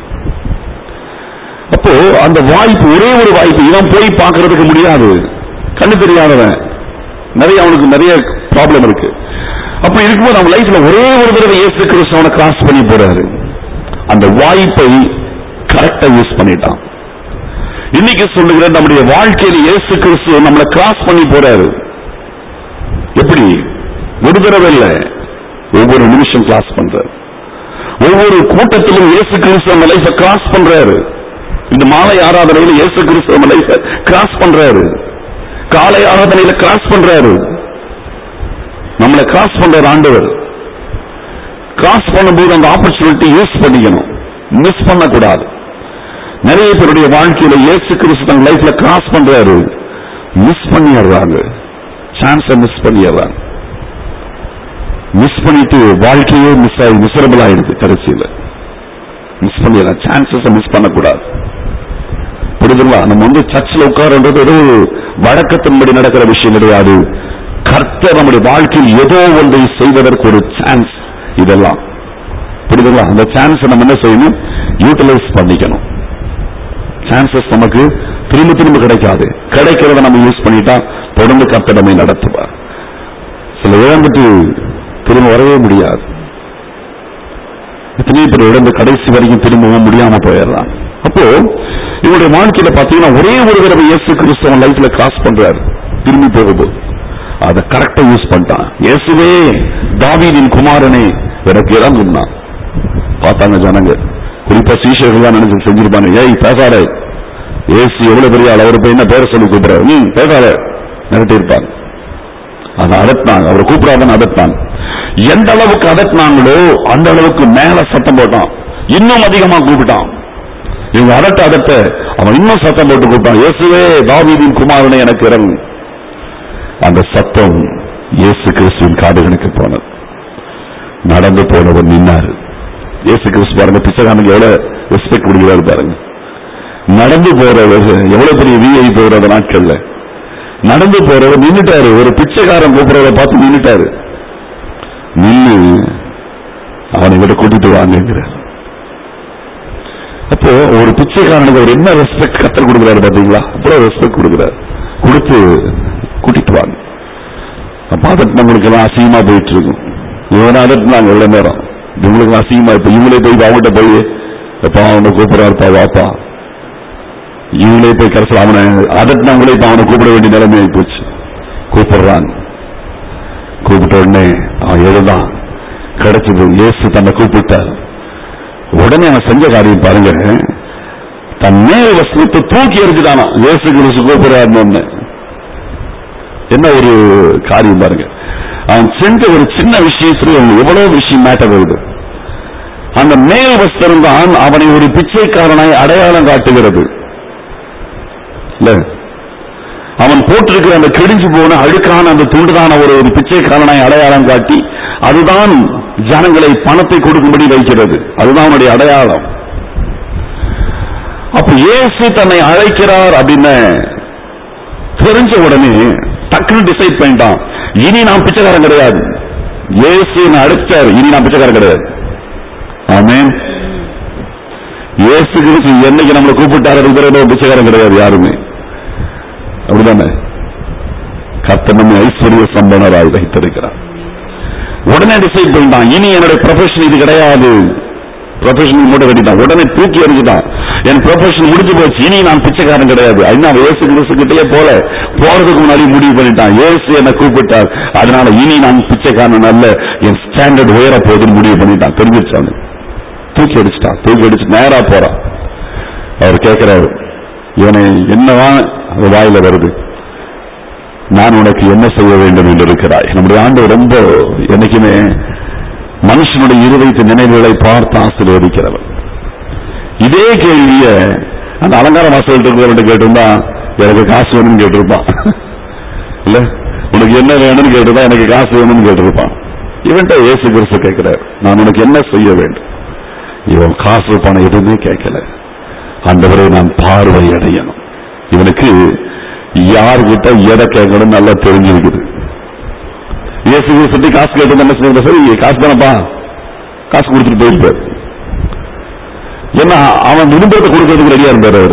அப்போ அந்த வாய்ப்பு ஒரே ஒரு வாய்ப்பு இவன் போய் பார்க்கறதுக்கு முடியாது கண்ணு தெரியாதவன் நிறைய அவனுக்கு நிறைய ப்ராப்ளம் இருக்கு அப்படி இருக்கும்போது அவன் லைஃப்ல ஒரே ஒரு தடவை இயேசு கிறிஸ்து அவனை கிராஸ் பண்ணி போறாரு அந்த வாய்ப்பை கரெக்டா யூஸ் பண்ணிட்டான் இன்னைக்கு சொல்லுகிற நம்முடைய வாழ்க்கையில் இயேசு கிறிஸ்து நம்மளை கிராஸ் பண்ணி போறாரு எப்படி ஒரு தடவை இல்ல ஒவ்வொரு நிமிஷம் கிராஸ் பண்றாரு ஒவ்வொரு கூட்டத்திலும் இயேசு கிறிஸ்து நம்ம லைஃப கிராஸ் பண்றாரு இந்த மாலை ஆராதனையில இயேசு கிறிஸ்து நம்ம லைஃப கிராஸ் பண்றாரு காலை ஆராதனையில கிராஸ் பண்றாரு நம்மளை கிராஸ் பண்றாரு ஆண்டவர் கிராஸ் பண்ணும்போது அந்த ஆப்பர்ச்சுனிட்டி யூஸ் பண்ணிக்கணும் மிஸ் பண்ணக்கூடாது நிறைய பேருடைய வாழ்க்கையில இயேசு கிறிஸ்து தன் லைஃப்ல கிராஸ் பண்றாரு மிஸ் பண்ணிடுறாங்க சான்ஸை மிஸ் பண்ணிடுறாங்க மிஸ் பண்ணிட்டு வாழ்க்கையே மிஸ் ஆகி மிசரபிள் ஆயிடுது கடைசியில மிஸ் பண்ணிடலாம் சான்சஸ் மிஸ் பண்ணக்கூடாது புரியுதுங்களா நம்ம வந்து சர்ச்சில் உட்கார்ன்றது ஏதோ ஒரு வழக்கத்தின்படி நடக்கிற விஷயம் கிடையாது கர்த்தர் நம்முடைய வாழ்க்கையில் ஏதோ ஒன்றை செய்வதற்கு ஒரு சான்ஸ் இதெல்லாம் புரியுதுங்களா அந்த சான்ஸ் நம்ம என்ன செய்யணும் யூட்டிலைஸ் பண்ணிக்கணும் சான்சஸ் நமக்கு திரும்ப திரும்ப கிடைக்காது கிடைக்கிறத நம்ம யூஸ் பண்ணிட்டா தொடர்ந்து கர்த்தடமை நடத்துவார் சில இழந்துட்டு திரும்ப வரவே முடியாது எத்தனை பேர் இழந்து கடைசி வரைக்கும் திரும்பவும் முடியாம போயிடுறான் அப்போ இவருடைய வாழ்க்கையில பாத்தீங்கன்னா ஒரே ஒரு தடவை இயேசு கிறிஸ்தவன் லைஃப்ல கிராஸ் பண்றாரு திரும்பி போகும்போது அதை கரெக்டா யூஸ் பண்ணிட்டான் இயேசுவே தாவீதின் குமாரனே எனக்கு இறங்கும்னா பார்த்தாங்க ஜனங்க குறிப்பா சீஷர்கள் தான் நினைச்சு செஞ்சிருப்பாங்க ஏய் பேசாத ஏசு எவ்வளவு பெரிய ஆள் அவர் போய் என்ன பேரை சொல்லி கூப்பிடுறாரு நீ பேசாத நிறுத்தி இருப்பாங்க அதை அதட்டினாங்க அவரை கூப்பிடாதன்னு அதட்டினாங்க எந்த அளவுக்கு அதட்டினாங்களோ அந்த அளவுக்கு மேல சத்தம் போட்டான் இன்னும் அதிகமா கூப்பிட்டான் இவங்க அதட்ட அதட்ட அவன் இன்னும் சத்தம் போட்டு கூப்பிட்டான் இயேசுவே தாவீதின் குமாரனை எனக்கு இறங்கு அந்த சத்தம் இயேசு கிறிஸ்துவின் காதுகளுக்கு போனது நடந்து போனவர் நின்னாரு இயேசு கிறிஸ்து பாருங்க பிச்சைக்காரனுக்கு எவ்வளவு ரெஸ்பெக்ட் கொடுக்கிறாரு பாருங்க நடந்து போறவர் எவ்வளவு பெரிய விஐ போகிற நாட்கள்ல நடந்து போறவர் நின்னுட்டாரு ஒரு பிச்சைக்காரன் கூப்பிடுறத பார்த்து நின்னுட்டாரு நின்னு அவனை விட கூட்டிட்டு வாங்குங்கிறார் அப்போ ஒரு பிச்சைக்காரனுக்கு அவர் என்ன ரெஸ்பெக்ட் கத்தல் கொடுக்குறாரு பாத்தீங்களா அவ்வளவு ரெஸ்பெக்ட் கொடுக்குறாரு கொடுத்து கூட்டிட்டு வாங்க அப்ப அதட்டினவங்களுக்கு எல்லாம் அசிங்கமா போயிட்டு இருக்கும் இவனை அதட்டினாங்க எவ்வளவு நேரம் இவங்களுக்கு அசிங்கமா இப்ப இவங்களே போய் அவங்ககிட்ட போய் எப்பா அவனை கூப்பிடுறாருப்பா வாப்பா இவங்களே போய் கடைசியில் அவனை அதட்டினவங்களே இப்ப அவனை கூப்பிட வேண்டிய நிலைமை ஆகி போச்சு கூப்பிடுறாங்க கூப்பிட்ட உடனே அவன் எழுதான் கிடைச்சது இயேசு தன்னை கூப்பிட்டார் உடனே அவன் செஞ்ச காரியம் பாருங்க தன் மேல் வஸ்திரத்தை தூக்கி எறிஞ்சுட்டானா இயேசு கிறிஸ்து கூப்பிடுறாருன்னு என்ன ஒரு காரியம் பாருங்க அவன் செஞ்ச ஒரு சின்ன விஷயத்துல அவனுக்கு எவ்வளவு விஷயம் மேட்டர் வருது அந்த மேல் வஸ்திரம் தான் அவனை ஒரு பிச்சைக்காரனாய் அடையாளம் காட்டுகிறது இல்ல அவன் போட்டிருக்கிற அந்த கிழிஞ்சு போன அழுக்கான அந்த துண்டுதான ஒரு ஒரு பிச்சைக்காரனாய் அடையாளம் காட்டி அதுதான் ஜனங்களை பணத்தை கொடுக்கும்படி வைக்கிறது அதுதான் அவனுடைய அடையாளம் அப்ப இயேசு தன்னை அழைக்கிறார் அப்படின்னு தெரிஞ்ச உடனே டக்குன்னு டிசைட் பண்ணிட்டான் இனி நான் பிச்சைக்காரன் கிடையாது இயேசு என்னை அழைச்சார் இனி நான் பிச்சைக்காரன் கிடையாது ஆமென் இயேசு கிறிஸ்து என்னைக்கு நம்மளை கூப்பிட்டாரு இருக்கிற பிச்சைக்காரன் கிடையாது யாருமே அப்படிதானே கர்த்தர் நம்மை ஐஸ்வர்ய சம்பனராய் வைத்திருக்கிறார் உடனே டிசைட் பண்ணிட்டான் இனி என்னுடைய ப்ரொஃபஷன் இது கிடையாது ப்ரொஃபஷன் மூட்டை கட்டிட்டான் உடனே தூக்கி எறிஞ்சிட்டான் என் ப்ரொஃபஷன் முடிஞ்சு போச்சு இனி நான் பிச்சைக்காரன் கிடையாது இன்னும் அவன் இயேசு கிறிஸ்து கிட்டே போல போறதுக்கு முன்னாடி முடிவு பண்ணிட்டான் இயேசு என்னை கூப்பிட்டார் அதனால இனி நான் பிச்சைக்காரன் அல்ல என் ஸ்டாண்டர்ட் உயர போகுதுன்னு முடிவு பண்ணிட்டான் தெரிஞ்சிருச்சு அவனு தூக்கி அடிச்சிட்டான் தூக்கி அடிச்சு நேரா போறான் அவர் கேட்கிறாரு இவனை என்னவா அது வாயில வருது நான் உனக்கு என்ன செய்ய வேண்டும் என்று இருக்கிறாய் நம்முடைய ஆண்டு ரொம்ப என்னைக்குமே மனுஷனுடைய இருதயத்து நினைவுகளை பார்த்து ஆசீர்வதிக்கிறவர் இதே கேள்விய அந்த அலங்கார வாசல் இருக்கிறவன் கேட்டிருந்தா எனக்கு காசு வேணும்னு கேட்டிருப்பான் இல்ல உனக்கு என்ன வேணும்னு கேட்டிருந்தா எனக்கு காசு வேணும்னு கேட்டிருப்பான் இவன்ட்ட இயேசு கிறிஸ்து கேட்கிறார் நான் உனக்கு என்ன செய்ய வேண்டும் இவன் காசு பணம் எதுவுமே கேட்கல ஆண்டவரை நான் பார்வை அடையணும் இவனுக்கு யார்கிட்ட எதை கேட்கணும் நல்லா தெரிஞ்சிருக்குது இயேசு கிறிஸ்து காசு கேட்டு என்ன செய்ய சரி காசு தானப்பா காசு கொடுத்துட்டு போயிருப்பார் ஏன்னா அவன் விரும்பத்தை கொடுக்கறதுக்கு ரெடியா இருந்தார் அவரு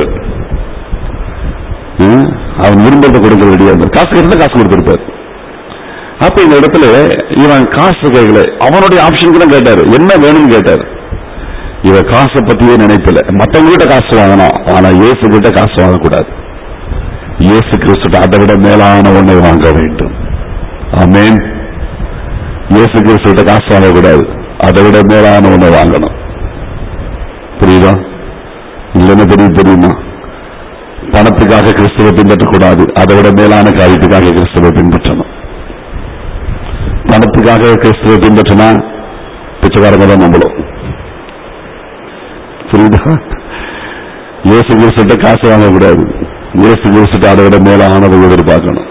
ம்? அவன் விரும்பத்தை கொடுக்க ரெடியா இருந்தார் காசு கேட்டா காசு கொடுத்திருப்பார் அப்ப இந்த இடத்துல இவன் காசு கேட்கல அவனுடைய ஆப்ஷனுக்கு தான் கேட்டாரு என்ன வேணும்னு கேட்டாரு இவன் காசை பத்தியே நினைக்கல மத்தவங்க கிட்ட காசு வாங்கணும் ஆனா இயேசு கிட்ட காசு வாங்கக்கூடாது இயேசு கிறிஸ்து அதை விட மேலான ஒன்றை வாங்க வேண்டும் ஆமென் இயேசு கிறிஸ்துவிட்ட காசு வாங்கக்கூடாது அதை விட மேலான ஒன்றை வாங்கணும் புரியுதா இல்லைன்னு தெரியும் தெரியுமா பணத்துக்காக கிறிஸ்துவை பின்பற்றக்கூடாது அதை விட மேலான காரியத்துக்காக கிறிஸ்துவை பின்பற்றணும் பணத்துக்காக கிறிஸ்துவை பின்பற்றினா பிச்சைக்காரங்க தான் நம்மளும் புரியுதா இயேசு கிறிஸ்துட்ட காசு வாங்கக்கூடாது இயேசு கிறிஸ்துட்ட அதை விட மேலானதை எதிர்பார்க்கணும்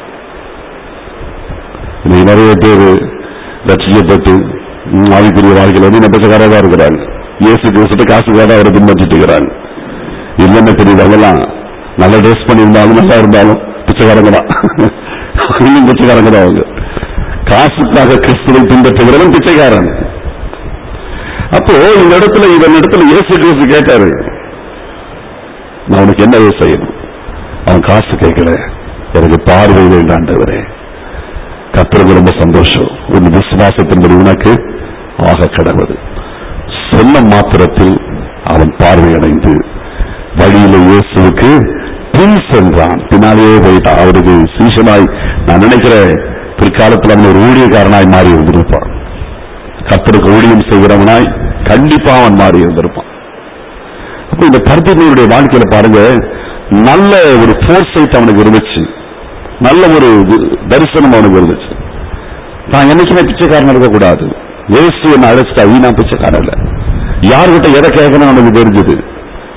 இன்னைக்கு நிறைய பேர் ரட்சிக்கப்பட்டு ம், ஆவிக்குரிய வாழ்க்கையில் வந்து இந்த பிச்சைக்காரா தான் இருக்கிறாங்க இயேசு கிறிஸ்துட்ட காசுக்காக அவரை பின்பற்றிட்டு இருக்கிறாங்க இல்லைன்னு தெரியுது அதெல்லாம் நல்ல ட்ரெஸ் பண்ணியிருந்தாலும் நல்லா இருந்தாலும் பிச்சைக்காரங்க தான் இன்னும் பிச்சைக்காரங்க தான் அவங்க காசுக்காக கிறிஸ்துவை பின்பற்றுகிறவன் பிச்சைக்காரன் அப்போ இந்த இடத்துல இவன் இடத்துல இயேசு கிறிஸ்து கேட்டாரு நான் உனக்கு என்ன செய்யணும் அவன் காசு கேட்கல எனக்கு பார்வை வேண்டாண்டவரே கத்துறது ரொம்ப சந்தோஷம் உன் விசுவாசத்தின்படி உனக்கு ஆக கடவுது சொன்ன மாத்திரத்தில் அவன் பார்வையடைந்து வழியில இயேசுவுக்கு பின் சென்றான் பின்னாலேயே போயிட்டான் அவருக்கு சீசனாய் நான் நினைக்கிறேன் பிற்காலத்தில் அவன் ஒரு ஊழியக்காரனாய் மாறி இருந்திருப்பான் கத்தருக்கு ஊழியம் செய்கிறவனாய் கண்டிப்பா அவன் மாறி இருந்திருப்பான் அப்ப இந்த பர்திமையுடைய வாழ்க்கையில பாருங்க நல்ல ஒரு போர்சைட் அவனுக்கு இருந்துச்சு நல்ல ஒரு வி- தரிசனம் அவனுக்கு இருந்துச்சு நான் என்னைக்குமே பிச்சைக்காரன் இருக்கக்கூடாது இயேசு என்ன அழைச்சிட்டா வீணா பிச்சைக்காரன் இல்ல யார்கிட்ட எதை கேட்கணும் அவனுக்கு தெரிஞ்சது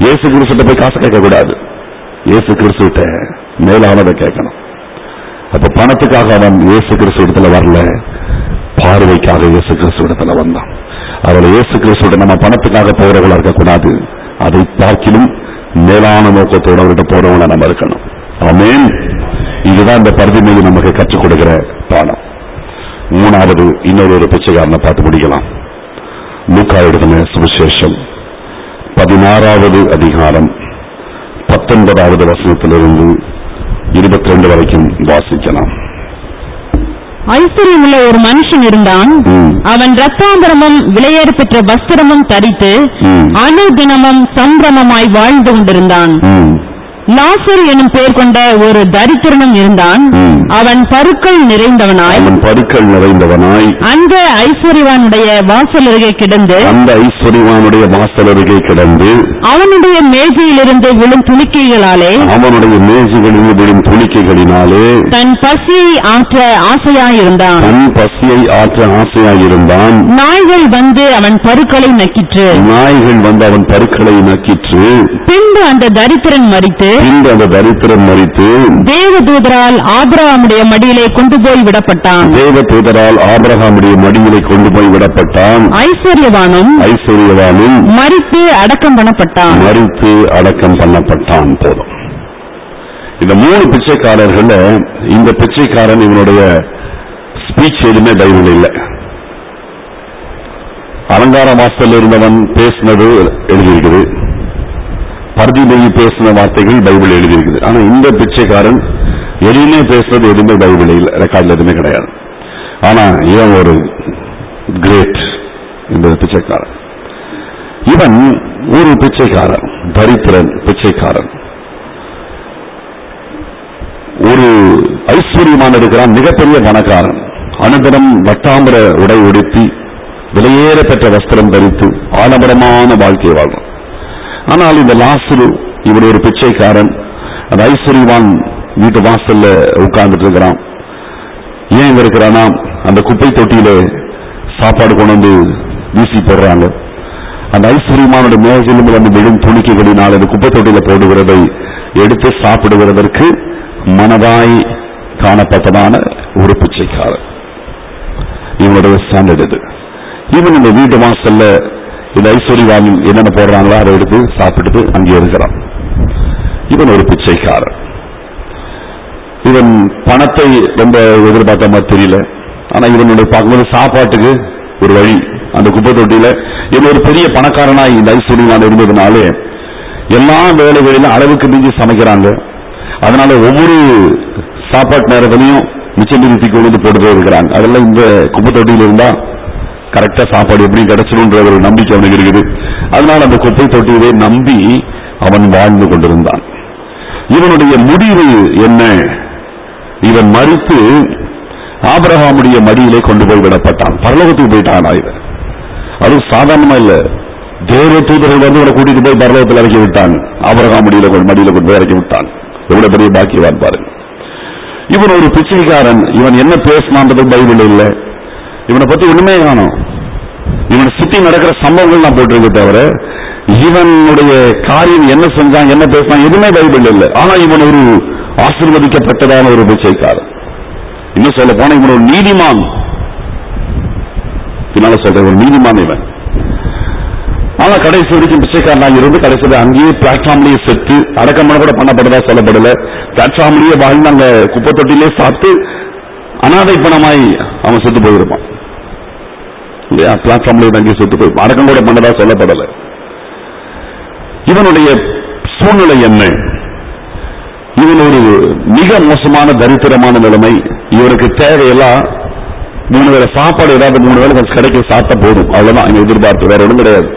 இயேசு கிறிஸ்துட்ட போய் காசு கேட்க கூடாது இயேசு கிறிஸ்துட்ட மேலானதை கேட்கணும் அப்ப பணத்துக்காக அவன் இயேசு கிறிஸ்து இடத்துல வரல பார்வைக்காக இயேசு கிறிஸ்து இடத்துல வந்தான் அதனால இயேசு கிறிஸ்துவிட நம்ம பணத்துக்காக போறவங்களா இருக்கக்கூடாது அதை பார்க்கிலும் மேலான நோக்கத்தோடு அவர்கிட்ட போறவங்களா நம்ம இருக்கணும் ஆமென் இதுதான் இந்த பரிதிமையை நமக்கு கற்றுக் கொடுக்கிற பாடம் மூணாவது இன்னொரு ஒரு பிச்சைக்காரனை பார்த்து முடிக்கலாம் லூக்கா எழுதின சுவிசேஷம் பதினாறாவது அதிகாரம் பத்தொன்பதாவது வசனத்திலிருந்து இருபத்தி ரெண்டு வரைக்கும் வாசிக்கலாம் ஐஸ்வர்யமுள்ள ஒரு மனுஷன் இருந்தான் ம். அவன் ரத்தாந்தரமும் விலையேறு பெற்ற வஸ்திரமும் தரித்து ம். அனுதினமும் சம்பிரமமாய் வாழ்ந்து கொண்டிருந்தான் ம், லாசர் எனும் பெயர் கொண்ட ஒரு தரித்திரனும் இருந்தான் ம். அவன் பருக்கள் நிறைந்தவனாய் அவன் பருக்கள் நிறைந்தவனாய் அந்த ஐஸ்வர்யவானுடைய வாசல் அருகே கிடந்து அந்த ஐஸ்வர்யவானுடைய வாசல் அருகே கிடந்து அவனுடைய மேஜையிலிருந்து விழும் துணிக்கைகளாலே அவனுடைய மேஜைகளில் விழும் துணிக்கைகளினாலே தன் பசியை ஆற்ற ஆசையாயிருந்தான் தன் பசியை ஆற்ற ஆசையாயிருந்தான் நாய்கள் வந்து அவன் பருக்களை நக்கிற்று நாய்கள் வந்து அவன் பருக்களை நக்கிற்று பின்பு அந்த தரித்திரன் மரித்து பின்பு அந்த தரித்திரம் மறித்து தேவதூதரால் ஆபிரகாமுடைய மடியிலே கொண்டு போய் விடப்பட்டான் தேவ தூதரால் ஆபிரகாமுடைய மடியிலே கொண்டு போய் விடப்பட்டான் ஐஸ்வர்யவானும் ஐஸ்வர்யவானும் மரித்து அடக்கம் பண்ணப்பட்டான் மறித்து அடக்கம் பண்ணப்பட்டான் போதும் இந்த மூணு பிச்சைக்காரர்கள்ல இந்த பிச்சைக்காரன் இவனுடைய ஸ்பீச் எதுவுமே பைபிள் இல்லை அலங்கார வாசல் இருந்தவன் பேசினது எழுதியிருக்குது பர்திமையை பேசின வார்த்தைகள் பைபிள் எழுதியிருக்குது ஆனா இந்த பிச்சைக்காரன் எதுவுமே பேசுறது எதுவுமே பைபிள் இல்லை ரெக்கார்ட்ல எதுவுமே கிடையாது ஆனா இவன் ஒரு கிரேட் இந்த பிச்சைக்காரன் இவன் ஒரு பிச்சைக்காரன் தரித்திரன் பிச்சைக்காரன் ஒரு ஐஸ்வர்யமான இருக்கிறான் மிகப்பெரிய பணக்காரன் அனுதினம் வட்டாம்பர உடை உடுத்தி விலையேற பெற்ற வஸ்திரம் தரித்து ஆடம்பரமான வாழ்க்கை வாழ்றான் ஆனால் இந்த லாசுரு இவர் ஒரு பிச்சைக்காரன் அந்த ஐஸ்வர்யவான் வீட்டு வாசல்ல உட்கார்ந்துட்டு இருக்கிறான் ஏன் இங்க இருக்கிறானா அந்த குப்பை தொட்டியில சாப்பாடு கொண்டு வந்து வீசி போடுறாங்க அந்த ஐஸ்வர்யமானோட மேஜிலிருந்து வந்து விழும் துணிக்கைகளினால் அந்த குப்பை தொட்டியில போடுகிறதை எடுத்து சாப்பிடுகிறதற்கு மனதாய் காணப்பட்டதான ஒரு பிச்சைக்காரன் இவனுடைய ஸ்டாண்டர்ட் இது இவன் இந்த வீட்டு வாசல்ல இந்த ஐஸ்வர்யவான் என்னென்ன போடுறாங்களோ அதை எடுத்து சாப்பிட்டு அங்கே இருக்கிறான் இவன் ஒரு பிச்சைக்காரன் இவன் பணத்தை ரொம்ப எதிர்பார்த்த மாதிரி தெரியல ஆனா இவனுடைய பார்க்கும்போது சாப்பாட்டுக்கு ஒரு வழி அந்த குப்பை தொட்டியில இவன் ஒரு பெரிய பணக்காரனாய் இந்த ஐஸ்வர்யவான் இருந்ததுனாலே எல்லா வேலைகளிலும் அளவுக்கு மிஞ்சி சமைக்கிறாங்க அதனால ஒவ்வொரு சாப்பாட்டு நேரத்திலையும் மிச்சம் மீதி கொண்டு வந்து போட்டுட்டே இருக்கிறாங்க அதெல்லாம் இந்த குப்பை தொட்டியில இருந்தா கரெக்டா சாப்பாடு எப்படி கிடைச்சிடும்ன்ற ஒரு நம்பிக்கை அவனுக்கு இருக்குது அதனால அந்த குப்பை தொட்டியதை நம்பி அவன் வாழ்ந்து கொண்டிருந்தான் இவனுடைய முடிவு என்ன இவன் மறித்து ஆபிரகாமுடைய மடியிலே கொண்டு போய் விடப்பட்டான் பரலோகத்துக்கு போயிட்டான் இவன் அது சாதாரணமா இல்ல தேவ தூதர்கள் வந்து இவனை கூட்டிட்டு போய் பரலோகத்தில் இறக்கி விட்டான் ஆபிரகாமுடியில கொண்டு மடியில கொண்டு போய் இறக்கி விட்டான் எவ்வளவு பெரிய பாக்கியவான் பாருங்க இவன் ஒரு பிச்சைக்காரன் இவன் என்ன பேசினான்றது பைபிள் இல்ல இவனை பத்தி ஒண்ணுமே காணும் இவனை சுத்தி நடக்கிற சம்பவங்கள் நான் போட்டிருக்க தவிர இவனுடைய காரியம் என்ன செஞ்சான் என்ன பேசினான் எதுவுமே பைபிள் இல்லை ஆனா இவன் ஒரு ஆசீர்வதிக்கப்பட்டதான ஒரு பிச்சைக்காரன் இன்னும் சொல்ல போனா இவன் ஒரு நீதிமான் பின்னால சொல்றேன் ஒரு நீதிமான் இவன் ஆனா கடைசி வரைக்கும் பிச்சைக்காரனாக இருந்து கடைசியில் அங்கேயே பிளாட்ஃபார்ம்லயே செத்து அடக்கம் பண்ண கூட பண்ணப்பட்டதா சொல்லப்படல பிளாட்ஃபார்ம்லயே வாழ்ந்து அங்க குப்பை தொட்டிலே சாப்பிட்டு அனாதை பணமாய் அவன் செத்து போயிருப்பான் இல்லையா பிளாட்ஃபார்ம்ல அங்கே செத்து போயிருப்பான் அடக்கம் கூட பண்ணதா சொல்லப்படல இவனுடைய சூழ்நிலை என்ன இவன் ஒரு மிக மோசமான தரித்திரமான நிலைமை இவருக்கு தேவையெல்லாம் மூணு வேளை சாப்பாடு ஏதாவது மூணு வேளை கொஞ்சம் கிடைக்க சாப்பிட்டா போதும் அவ்வளவுதான் இங்க எதிர்பார்ப்பு வேற ஒன்றும் கிடையாது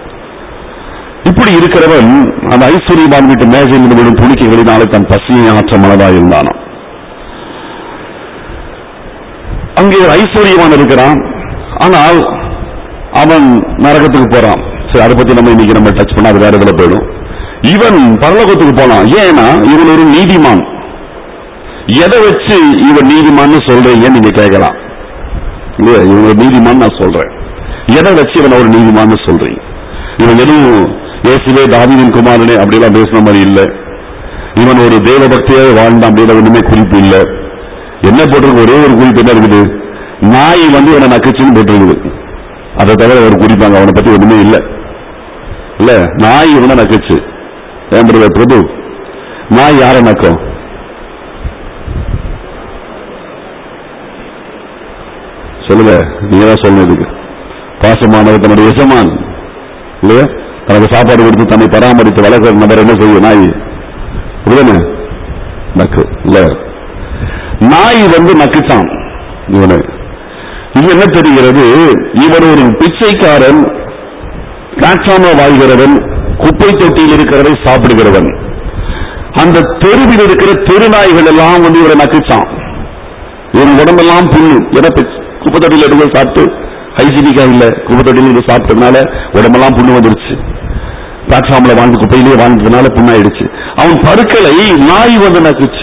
இப்படி இருக்கிறவன் அந்த ஐஸ்வர்யவான் வீட்டு மேஜையில் இருந்து விடும் துணிக்கைகளினாலே தன் பசியை ஆற்ற மனதா இருந்தானாம் அங்கே ஒரு ஐஸ்வர்யவான் இருக்கிறான் ஆனால் அவன் நரகத்துக்கு போறான் சரி அதை பத்தி நம்ம இன்னைக்கு நம்ம டச் பண்ணா அது வேற இதுல போயிடும் இவன் பரலோகத்துக்கு போனான் ஏன்னா இவன் ஒரு நீதிமான் எதை வச்சு இவன் நீதிமான்னு சொல்றீங்கன்னு நீங்க கேட்கலாம் இல்லையா இவன் ஒரு நீதிமான் நான் சொல்றேன் எதை வச்சு இவன் ஒரு நீதிமான்னு சொல்றீங்க இவன் எதுவும் இயேசுவே தாவீதின் குமாரனே அப்படிலாம் பேசின மாதிரி இல்ல இவன் ஒரு தேவ பக்தியாக வாழ்ந்தான் அப்படின்ற ஒண்ணுமே குறிப்பு இல்ல என்ன போட்டிருக்கு ஒரே ஒரு குறிப்பு என்ன இருக்குது நாய் வந்து இவனை நக்குச்சுன்னு போட்டிருக்குது அதை தவிர ஒரு குறிப்பாங்க அவனை பத்தி ஒண்ணுமே இல்ல இல்ல நாய் இவனை நக்குச்சு ஏன் brother பிரபு நாய் யாரை நக்கும் சொல்லுங்க நீங்க தான் சொல்லணும் இதுக்கு பாசமானவர் தன்னுடைய எஜமான் இல்லையா தனக்கு சாப்பாடு கொடுத்து தன்னை பராமரித்து வளர்க்கிற நபர் என்ன செய்யும் நாய் அப்படிதானே நக்கு இல்ல நாய் வந்து நக்குச்சான் இவனை இது என்ன தெரிகிறது இவன் ஒரு பிச்சைக்காரன் பிளாட்ஃபார்மா வாழ்கிறவன் குப்பை தொட்டியில் இருக்கிறதை சாப்பிடுகிறவன் அந்த தெருவில் இருக்கிற தெருநாய்கள் எல்லாம் வந்து இவரை நக்குச்சான் இவன் உடம்பெல்லாம் புண்ணு எதை பிச்சை- குப்பை தொட்டியில் எடுத்து சாப்பிட்டு ஹைஜீனிக்கா இல்ல குப்பை தொட்டியில் இருந்து சாப்பிட்டதுனால உடம்பெல்லாம் புண்ணு வந்துருச்சு பிளாட்ஃபார்ம்ல வாழ்ந்து குப்பையிலேயே வாழ்ந்ததுனால புண்ணாயிடுச்சு அவன் பருக்களை நாய் வந்து நக்குச்சு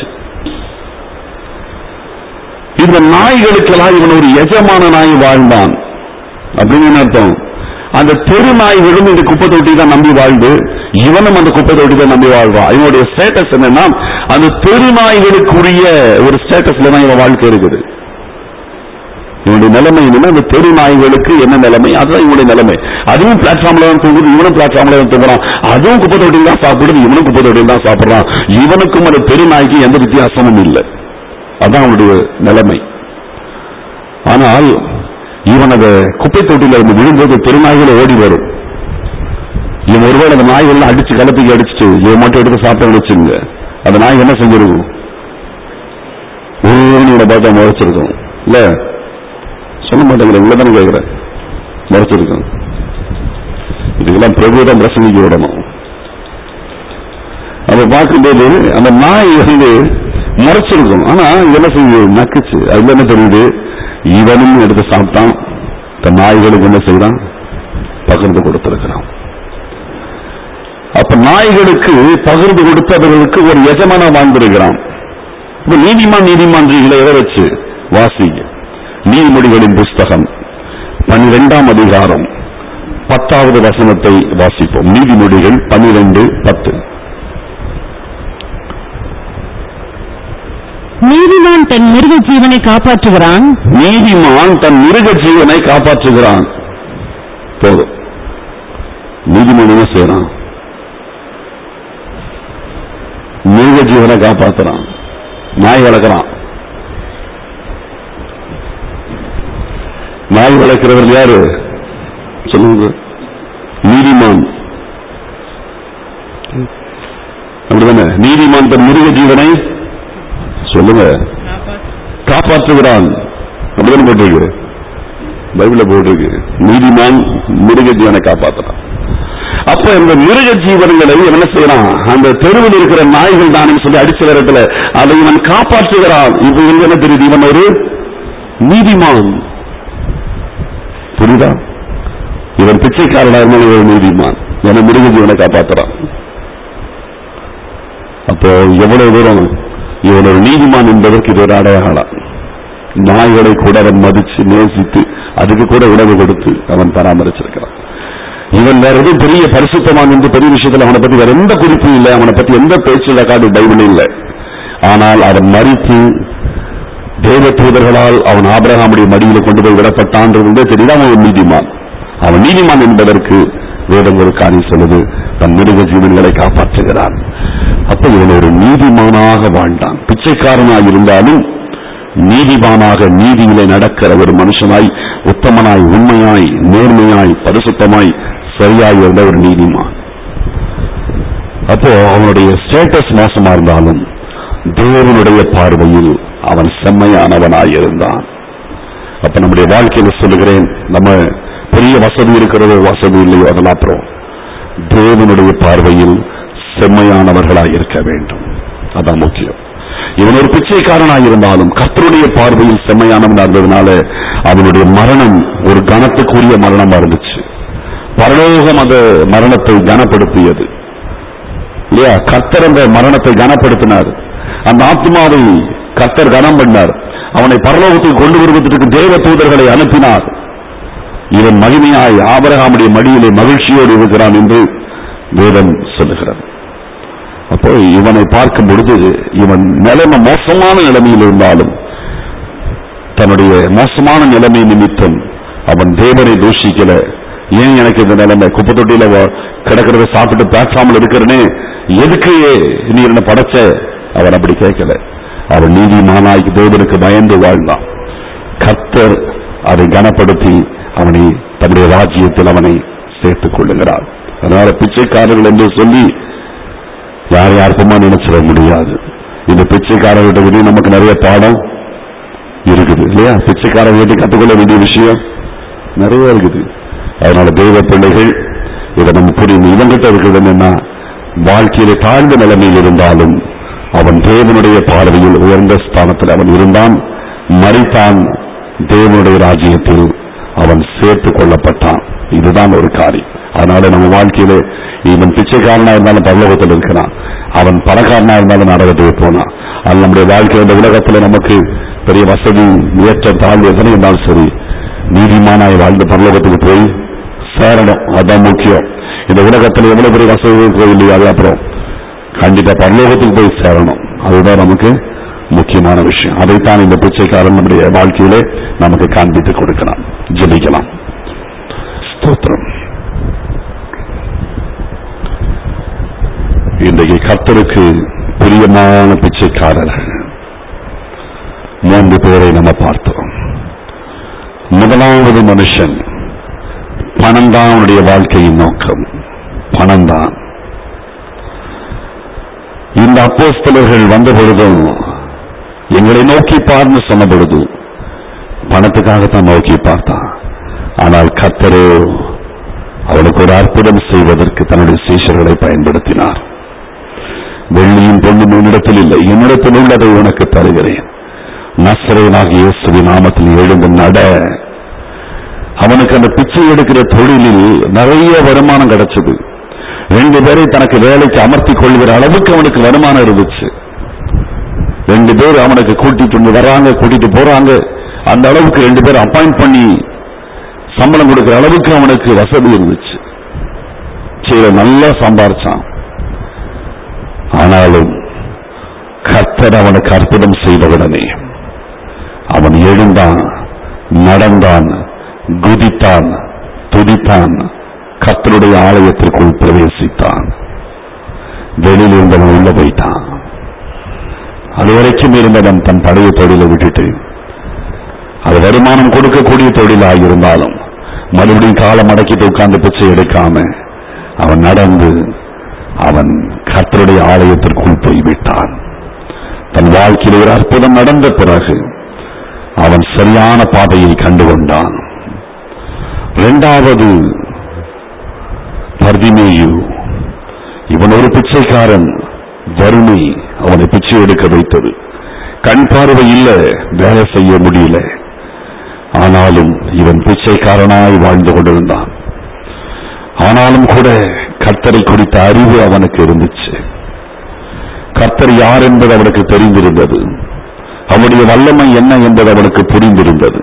இந்த நாய்களுக்கெல்லாம் இவன் ஒரு எஜமான நாய் வாழ்ந்தான் அப்படின்னு என்ன அர்த்தம் அந்த தெரு நாய்களும் இந்த குப்பை தொட்டி தான் நம்பி வாழ்ந்து இவனும் அந்த குப்பை தொட்டி தான் நம்பி வாழ்வான் இவனுடைய ஸ்டேட்டஸ் என்னன்னா அந்த தெரு நாய்களுக்குரிய ஒரு ஸ்டேட்டஸ்ல தான் இவன் வாழ்க்கை இருக்குது இவனுடைய நிலைமை என்னன்னா அந்த தெரு நாய்களுக்கு என்ன நிலைமை அதுதான் இவனுடைய நிலைமை அதுவும் பிளாட்ஃபார்ம்ல தான் தூங்குது இவனும் பிளாட்ஃபார்ம்ல தான் தூங்குறான் அதுவும் குப்பை தொட்டியில் தான் சாப்பிடுது இவனும் குப்பை தொட்டியில் தான் சாப்பிடுறான் இவனுக்கும் அந்த தெரு நாய்க்கு எந்த வித்தியாசமும் இல்லை அதான் அவனுடைய நிலைமை ஆனால் இவன் அந்த குப்பை தொட்டியில இருந்து விழும்போது தெருநாய்களை ஓடி வரும் இவன் ஒருவேளை அந்த நாய்கள் அடிச்சு கலப்பிக்கு அடிச்சுட்டு இவன் மட்டும் எடுத்து சாப்பிட்டு வச்சுங்க அந்த நாய் என்ன செஞ்சிருக்கும் ஊனோட பார்த்தா முறைச்சிருக்கும் இல்ல சொல்ல மாட்டேங்கிறேன் உள்ளதானே கேட்கிறேன் முறைச்சிருக்கும் இதுக்கெல்லாம் பிரபுதான் பிரசங்கிக்க விடணும் அதை பார்க்கும்போது அந்த நாய் வந்து முறைச்சிருக்கும் ஆனா இது என்ன செய்யுது நக்குச்சு அதுல என்ன தெரியுது இவனும் எடுத்து சாப்பிட்டான் இந்த நாய்களுக்கு என்ன செய்யறான் பகிர்ந்து கொடுத்திருக்கிறான் அப்ப நாய்களுக்கு பகிர்ந்து கொடுத்தவர்களுக்கு ஒரு எஜமான வாழ்ந்திருக்கிறான் இப்ப நீதிமான் நீதிமன்றங்களை எதை வச்சு வாசிங்க நீதிமொழிகளின் புஸ்தகம் பன்னிரெண்டாம் அதிகாரம் பத்தாவது வசனத்தை வாசிப்போம் நீதிமொழிகள் பன்னிரெண்டு பத்து நீதிமான் தன் மிருக ஜீவனை காப்பாற்றுகிறான் நீதிமான் தன் மிருக ஜீவனை காப்பாற்றுகிறான் போதும் நீதிமான் என்ன செய்யறான் மிருக ஜீவனை காப்பாத்துறான் நாய் வளர்க்கறான் நாய் வளர்க்கிறவர் யாரு சொல்லுங்க நீதிமான் அப்படிதானே நீதிமான் தன் மிருக ஜீவனை சொல்லுங்க காப்பாற்றுகிறான் அப்படிதான் போட்டிருக்கு பைபிள்ல போட்டிருக்கு நீதிமான் மிருக ஜீவனை காப்பாற்றுறான் அப்ப இந்த மிருக ஜீவன்களை இவன் என்ன செய்யறான் அந்த தெருவில் இருக்கிற நாய்கள் தானே சொல்லி அடிச்ச நேரத்துல அதை இவன் காப்பாற்றுகிறான் இப்ப இவங்க என்ன தெரியுது இவன் ஒரு நீதிமான் புரியுதா இவன் பிச்சைக்காரனா இருந்தாலும் இவன் நீதிமான் என மிருக ஜீவனை காப்பாற்றுறான் அப்போ எவ்வளவு தூரம் இவன் ஒரு நீதிமான் என்பதற்கு இது ஒரு அடையாளம் நாய்களை கூட அவன் மதிச்சு நேசித்து அதுக்கு கூட உணவு கொடுத்து அவன் பராமரிச்சிருக்கிறான் இவன் வேற எதுவும் பெரிய பரிசுத்தமான் என்று பெரிய விஷயத்துல அவனை பத்தி வேற எந்த குறிப்பும் இல்லை அவனை பத்தி எந்த பேச்சு ரெக்கார்டு பைபிள் இல்லை ஆனால் அவன் மறித்து தேவ தூதர்களால் அவன் ஆபிரகாமுடைய மடியில கொண்டு போய் விடப்பட்டான்றது தெரியுது அவன் ஒரு நீதிமான் அவன் நீதிமான் என்பதற்கு வேதம் ஒரு காரியம் சொல்லுது தன் மிருக ஜீவன்களை காப்பாற்றுகிறான் அப்ப இவன் ஒரு நீதிமானாக வாழ்ந்தான் பிச்சைக்காரனாய் இருந்தாலும் நீதிமானாக நீதியிலே நடக்கிற ஒரு மனுஷனாய் உத்தமனாய் உண்மையாய் நேர்மையாய் பரிசுத்தமாய் சரியாய் இருந்த ஒரு நீதிமான் அப்போ அவனுடைய ஸ்டேட்டஸ் மோசமா இருந்தாலும் தேவனுடைய பார்வையில் அவன் செம்மையானவனாய் இருந்தான் அப்ப நம்முடைய வாழ்க்கையில சொல்லுகிறேன் நம்ம பெரிய வசதி இருக்கிறதோ வசதி இல்லையோ அதெல்லாம் அப்புறம் தேவனுடைய பார்வையில் செம்மையானவர்களாய் இருக்க வேண்டும் அதான் முக்கியம் இவன் ஒரு பிச்சைக்காரனாய் இருந்தாலும் கர்த்தருடைய பார்வையில் செம்மையானவனா இருந்ததுனால அவனுடைய மரணம் ஒரு கனத்துக்குரிய மரணமா இருந்துச்சு பரலோகம் அந்த மரணத்தை கனப்படுத்தியது இல்லையா கர்த்தர் அந்த மரணத்தை கனப்படுத்தினார் அந்த ஆத்மாவை கர்த்தர் கனம் பண்ணார் அவனை பரலோகத்தில் கொண்டு வருவதற்கு தேவ தூதர்களை அனுப்பினார் இவன் மகிமையாய் ஆபரகாமுடைய மடியிலே மகிழ்ச்சியோடு இருக்கிறான் என்று வேதம் சொல்லுகிறது அப்போ இவனை பார்க்கும் பொழுது இவன் நிலைமை மோசமான நிலைமையில் இருந்தாலும் தன்னுடைய மோசமான நிலைமை நிமித்தம் அவன் தேவனை தூஷிக்கல ஏன் எனக்கு இந்த நிலைமை குப்பை தொட்டியில வ- கிடக்கிறத சாப்பிட்டு பிளாட்ஃபார்ம்ல இருக்கிறனே எதுக்கு நீ என்ன படைச்ச அவன் அப்படி கேட்கல அவன் நீதிமானாய்க்கு தேவனுக்கு பயந்து வாழ்ந்தான் கர்த்தர் அதை கனப்படுத்தி அவனை தன்னுடைய ராஜ்யத்தில் அவனை சேர்த்துக் கொள்ளுகிறார் அதனால பிச்சைக்காரர்கள் என்று சொல்லி யார் யாருக்குமா நினைச்சிட முடியாது இந்த பிச்சைக்காரர்கிட்ட விட நமக்கு நிறைய பாடம் இருக்குது இல்லையா பிச்சைக்காரர் வீட்டை கற்றுக்கொள்ள வேண்டிய விஷயம் நிறைய இருக்குது அதனால தெய்வ பிள்ளைகள் இதை நம்ம புரியும் இவங்கிட்ட இருக்கிறது என்னன்னா வாழ்க்கையில தாழ்ந்த நிலைமையில் இருந்தாலும் அவன் தேவனுடைய பார்வையில் உயர்ந்த ஸ்தானத்தில் அவன் இருந்தான் மறித்தான் தேவனுடைய ராஜ்யத்தில் அவன் சேர்த்துக் கொள்ளப்பட்டான் இதுதான் ஒரு காரியம் அதனால நம்ம வாழ்க்கையில இவன் பிச்சைக்காரனா இருந்தாலும் பரலோகத்தில் இருக்கிறான் அவன் பணக்காரனா இருந்தாலும் நரகத்துக்கு போனான் அது நம்முடைய வாழ்க்கை இந்த உலகத்துல நமக்கு பெரிய வசதி ஏற்ற தாழ்வு எத்தனை இருந்தாலும் சரி நீதிமானாய் வாழ்ந்து பரலோகத்துக்கு போய் சேரணும் அதான் முக்கியம் இந்த உலகத்துல எவ்வளவு பெரிய வசதி இருக்கோ இல்லையோ அது அப்புறம் கண்டிப்பா பரலோகத்துக்கு போய் சேரணும் அதுதான் நமக்கு முக்கியமான விஷயம் அதைத்தான் இந்த பிச்சைக்காரன் நம்முடைய வாழ்க்கையிலே நமக்கு காண்பித்து கொடுக்கலாம் ஜெபிக்கலாம் ஸ்தோத்திரம் இன்றைக்கு கர்த்தருக்கு பிரியமான பிச்சைக்காரர்கள் மூன்று பேரை நம்ம பார்த்தோம் முதலாவது மனுஷன் பணம் தான் அவனுடைய வாழ்க்கையின் நோக்கம் பணம் தான் இந்த அப்போஸ்தலர்கள் வந்த பொழுதும் எங்களை நோக்கி பார்ன்னு சொன்ன பொழுது பணத்துக்காகத்தான் நோக்கி பார்த்தான் ஆனால் கர்த்தரோ அவனுக்கு ஒரு அற்புதம் செய்வதற்கு தன்னுடைய சீஷர்களை பயன்படுத்தினார் வெள்ளியும் பொண்ணும் என்னிடத்தில் இல்லை என்னிடத்தில் உள்ளதை உனக்கு தருகிறேன் நஸ்ரேனாகிய இயேசுவின் நாமத்தில் எழுந்து நட அவனுக்கு அந்த பிச்சை எடுக்கிற தொழிலில் நிறைய வருமானம் கிடைச்சது ரெண்டு பேரை தனக்கு வேலைக்கு அமர்த்திக் கொள்கிற அளவுக்கு அவனுக்கு வருமானம் இருந்துச்சு ரெண்டு பேர் அவனுக்கு கூட்டிட்டு வந்து வர்றாங்க கூட்டிட்டு போறாங்க அந்த அளவுக்கு ரெண்டு பேர் அப்பாயிண்ட் பண்ணி சம்பளம் கொடுக்கிற அளவுக்கு அவனுக்கு வசதி இருந்துச்சு சரி நல்லா சம்பாரிச்சான் ஆனாலும் கர்த்தர் அவனுக்கு அற்புதம் செய்தவுடனே அவன் எழுந்தான் நடந்தான் குதித்தான் துதித்தான் கர்த்தருடைய ஆலயத்திற்குள் பிரவேசித்தான் வெளியில் இருந்தவன் உள்ள போயிட்டான் அது வரைக்கும் இருந்தவன் தன் பழைய தொழிலை விட்டுட்டு அது வருமானம் கொடுக்கக்கூடிய தொழிலாக இருந்தாலும் மறுபடியும் காலம் அடக்கிட்டு உட்கார்ந்து பிச்சை எடுக்காம அவன் நடந்து அவன் கர்த்தருடைய ஆலயத்திற்குள் போய் விட்டான் தன் வாழ்க்கையில் ஒரு அற்புதம் நடந்த பிறகு அவன் சரியான பாதையை கண்டுகொண்டான் இரண்டாவது பர்திமேயு இவன் ஒரு பிச்சைக்காரன் வறுமை அவனை பிச்சை எடுக்க வைத்தது கண் பார்வை இல்ல வேலை செய்ய முடியல ஆனாலும் இவன் பிச்சைக்காரனாய் வாழ்ந்து கொண்டிருந்தான் ஆனாலும் கூட கர்த்தரை குறித்த அறிவு அவனுக்கு இருந்துச்சு கர்த்தர் யார் என்பது அவனுக்கு தெரிந்திருந்தது அவனுடைய வல்லமை என்ன என்பது அவனுக்கு புரிந்திருந்தது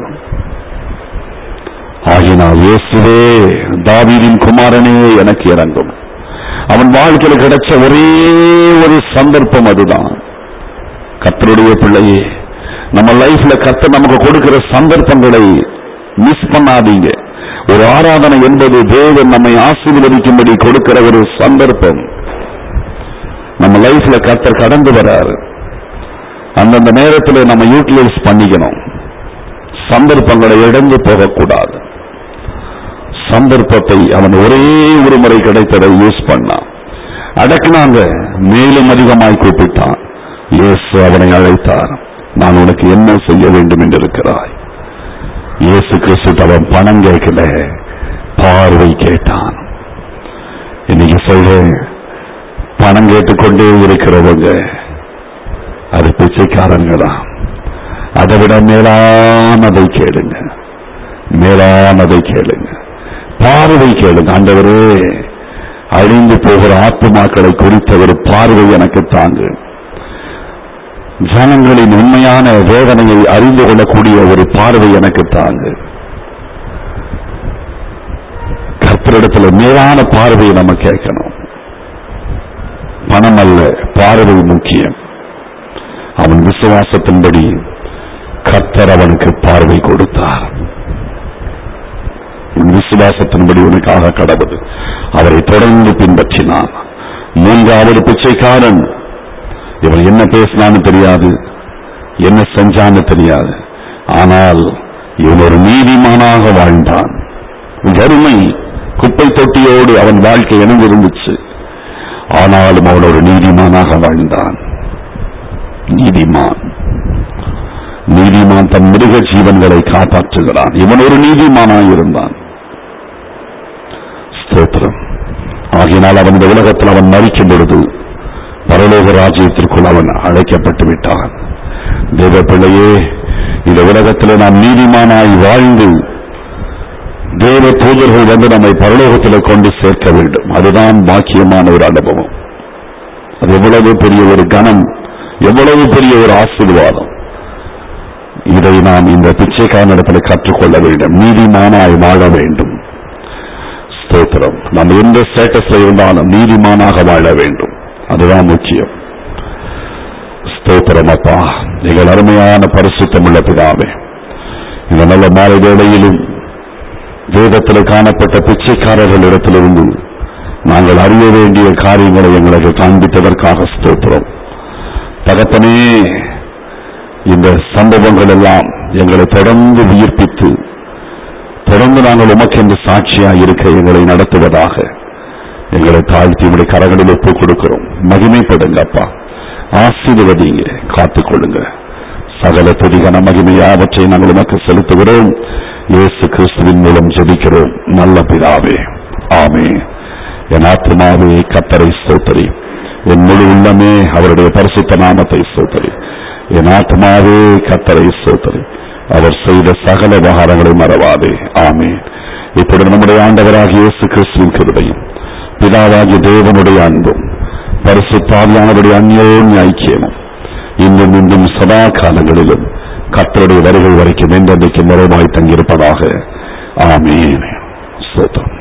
ஆகினால் இயேசுவே தாவீதின் குமாரனே எனக்கு இறங்கும் அவன் வாழ்க்கையில கிடைச்ச ஒரே ஒரு சந்தர்ப்பம் அதுதான் கர்த்தருடைய பிள்ளையே நம்ம லைஃப்ல கர்த்தர் நமக்கு கொடுக்கிற சந்தர்ப்பங்களை மிஸ் பண்ணாதீங்க ஒரு ஆராதனை என்பது தேவன் நம்மை ஆசீர்வதிக்கும்படி கொடுக்கிற ஒரு சந்தர்ப்பம் நம்ம லைஃப்ல கர்த்தர் கடந்து வராரு அந்தந்த நேரத்தில் நம்ம யூட்டிலைஸ் பண்ணிக்கணும் சந்தர்ப்பங்களை இழந்து போகக்கூடாது சந்தர்ப்பத்தை அவன் ஒரே ஒரு முறை கிடைத்ததை யூஸ் பண்ணான் அடக்குனாங்க மேலும் அதிகமாய் கூப்பிட்டான் இயேசு அவனை அழைத்தார் நான் உனக்கு என்ன செய்ய வேண்டும் என்று இருக்கிறாய் இயேசு கிறிஸ்து அவன் பணம் கேட்கல பார்வை கேட்டான் இன்னைக்கு சொல்றேன் பணம் கேட்டுக்கொண்டே இருக்கிறவங்க அது பிச்சைக்காரங்களா அதை விட மேலானதை கேளுங்க மேலானதை கேளுங்க பார்வை கேளுங்க ஆண்டவரே அழிந்து போகிற ஆத்துமாக்களை குறித்த ஒரு பார்வை எனக்கு தாங்கு ஜனங்களின் உண்மையான வேதனையை அறிந்து கொள்ளக்கூடிய ஒரு பார்வை எனக்கு தாங்கு கர்த்தரிடத்துல மேலான பார்வையை நம்ம கேட்கணும் கனம் அல்ல பார்வை முக்கியம் அவன் விசுவாசத்தின்படி கர்த்தர் அவனுக்கு பார்வை கொடுத்தார் உன் விசுவாசத்தின்படி உனக்காக கடவுள் அவரை தொடர்ந்து பின்பற்றினான் மூன்றாவது பிச்சைக்காரன் இவன் என்ன பேசினான்னு தெரியாது என்ன செஞ்சான்னு தெரியாது ஆனால் இவன் ஒரு நீதிமானாக வாழ்ந்தான் வறுமை குப்பை தொட்டியோடு அவன் வாழ்க்கை இணைந்திருந்துச்சு ஆனாலும் அவன் ஒரு நீதிமானாக வாழ்ந்தான் நீதிமான் நீதிமான் தன் மிருக ஜீவன்களை காப்பாற்றுகிறான் இவன் ஒரு நீதிமானாய் இருந்தான் ஸ்தோத்திரம் ஆகினால் அவன் இந்த உலகத்தில் அவன் மறிக்கும் பொழுது பரலோக ராஜ்யத்திற்குள் அவன் அழைக்கப்பட்டு விட்டான் தேவ பிள்ளையே இந்த உலகத்திலே நாம் நீதிமானாய் வாழ்ந்து தேவ தூதர்கள் வந்து நம்மை பரலோகத்தில் கொண்டு சேர்க்க வேண்டும் அதுதான் பாக்கியமான ஒரு அனுபவம் அது எவ்வளவு பெரிய ஒரு கணம் எவ்வளவு பெரிய ஒரு ஆசீர்வாதம் இதை நாம் இந்த பிச்சைக்காரனிடத்தில் கற்றுக்கொள்ள வேண்டும் நீதிமானாய் வாழ வேண்டும் ஸ்தோத்திரம் நம்ம எந்த ஸ்டேட்டஸ்ல இருந்தாலும் நீதிமானாக வாழ வேண்டும் அதுதான் முக்கியம் ஸ்தோத்திரம் அப்பா நீங்கள் அருமையான பரிசுத்தம் உள்ள பிதாவே இந்த நல்ல மாலை வேளையிலும் வேதத்தில் காணப்பட்ட பிச்சைக்காரர்கள் இடத்திலிருந்து நாங்கள் அறிய வேண்டிய காரியங்களை எங்களுக்கு காண்பித்ததற்காக ஸ்தோத்திரம் தகப்பனே இந்த சம்பவங்கள் எல்லாம் எங்களை தொடர்ந்து உயிர்ப்பித்து தொடர்ந்து நாங்கள் உமக்கென்று சாட்சியாக இருக்க எங்களை நடத்துவதாக எங்களை தாழ்த்தி உடைய கரங்களில் ஒப்புக் கொடுக்கிறோம் மகிமைப்படுங்க அப்பா ஆசீர்வதிங்க காத்துக்கொள்ளுங்க சகல துதிகன மகிமை யாவற்றை நாங்கள் உமக்கு செலுத்துகிறோம் இயேசு கிறிஸ்துவின் மூலம் ஜெபிக்கிறோம் நல்ல பிதாவே ஆமே என் ஆத்மாவே கத்தரை ஸ்தோத்தரி என் முழு உள்ளமே அவருடைய பரிசுத்த நாமத்தை ஸ்தோத்தரி என் ஆத்மாவே கத்தரை ஸ்தோத்தரி அவர் செய்த சகல உபகாரங்களை மறவாதே ஆமே இப்பொழுது நம்முடைய ஆண்டவராகிய இயேசு கிறிஸ்துவின் கிருபையும் பிதாவாகிய தேவனுடைய அன்பும் பரிசுத்தாவியானவருடைய அந்யோன்ய ஐக்கியமும் இன்னும் இன்னும் சதா காலங்களிலும் கர்த்தருடைய வருகை வரைக்கும் என்றென்றைக்கு நிறைவாய் தங்கியிருப்பதாக ஆமேன் ஸ்தோத்திரம்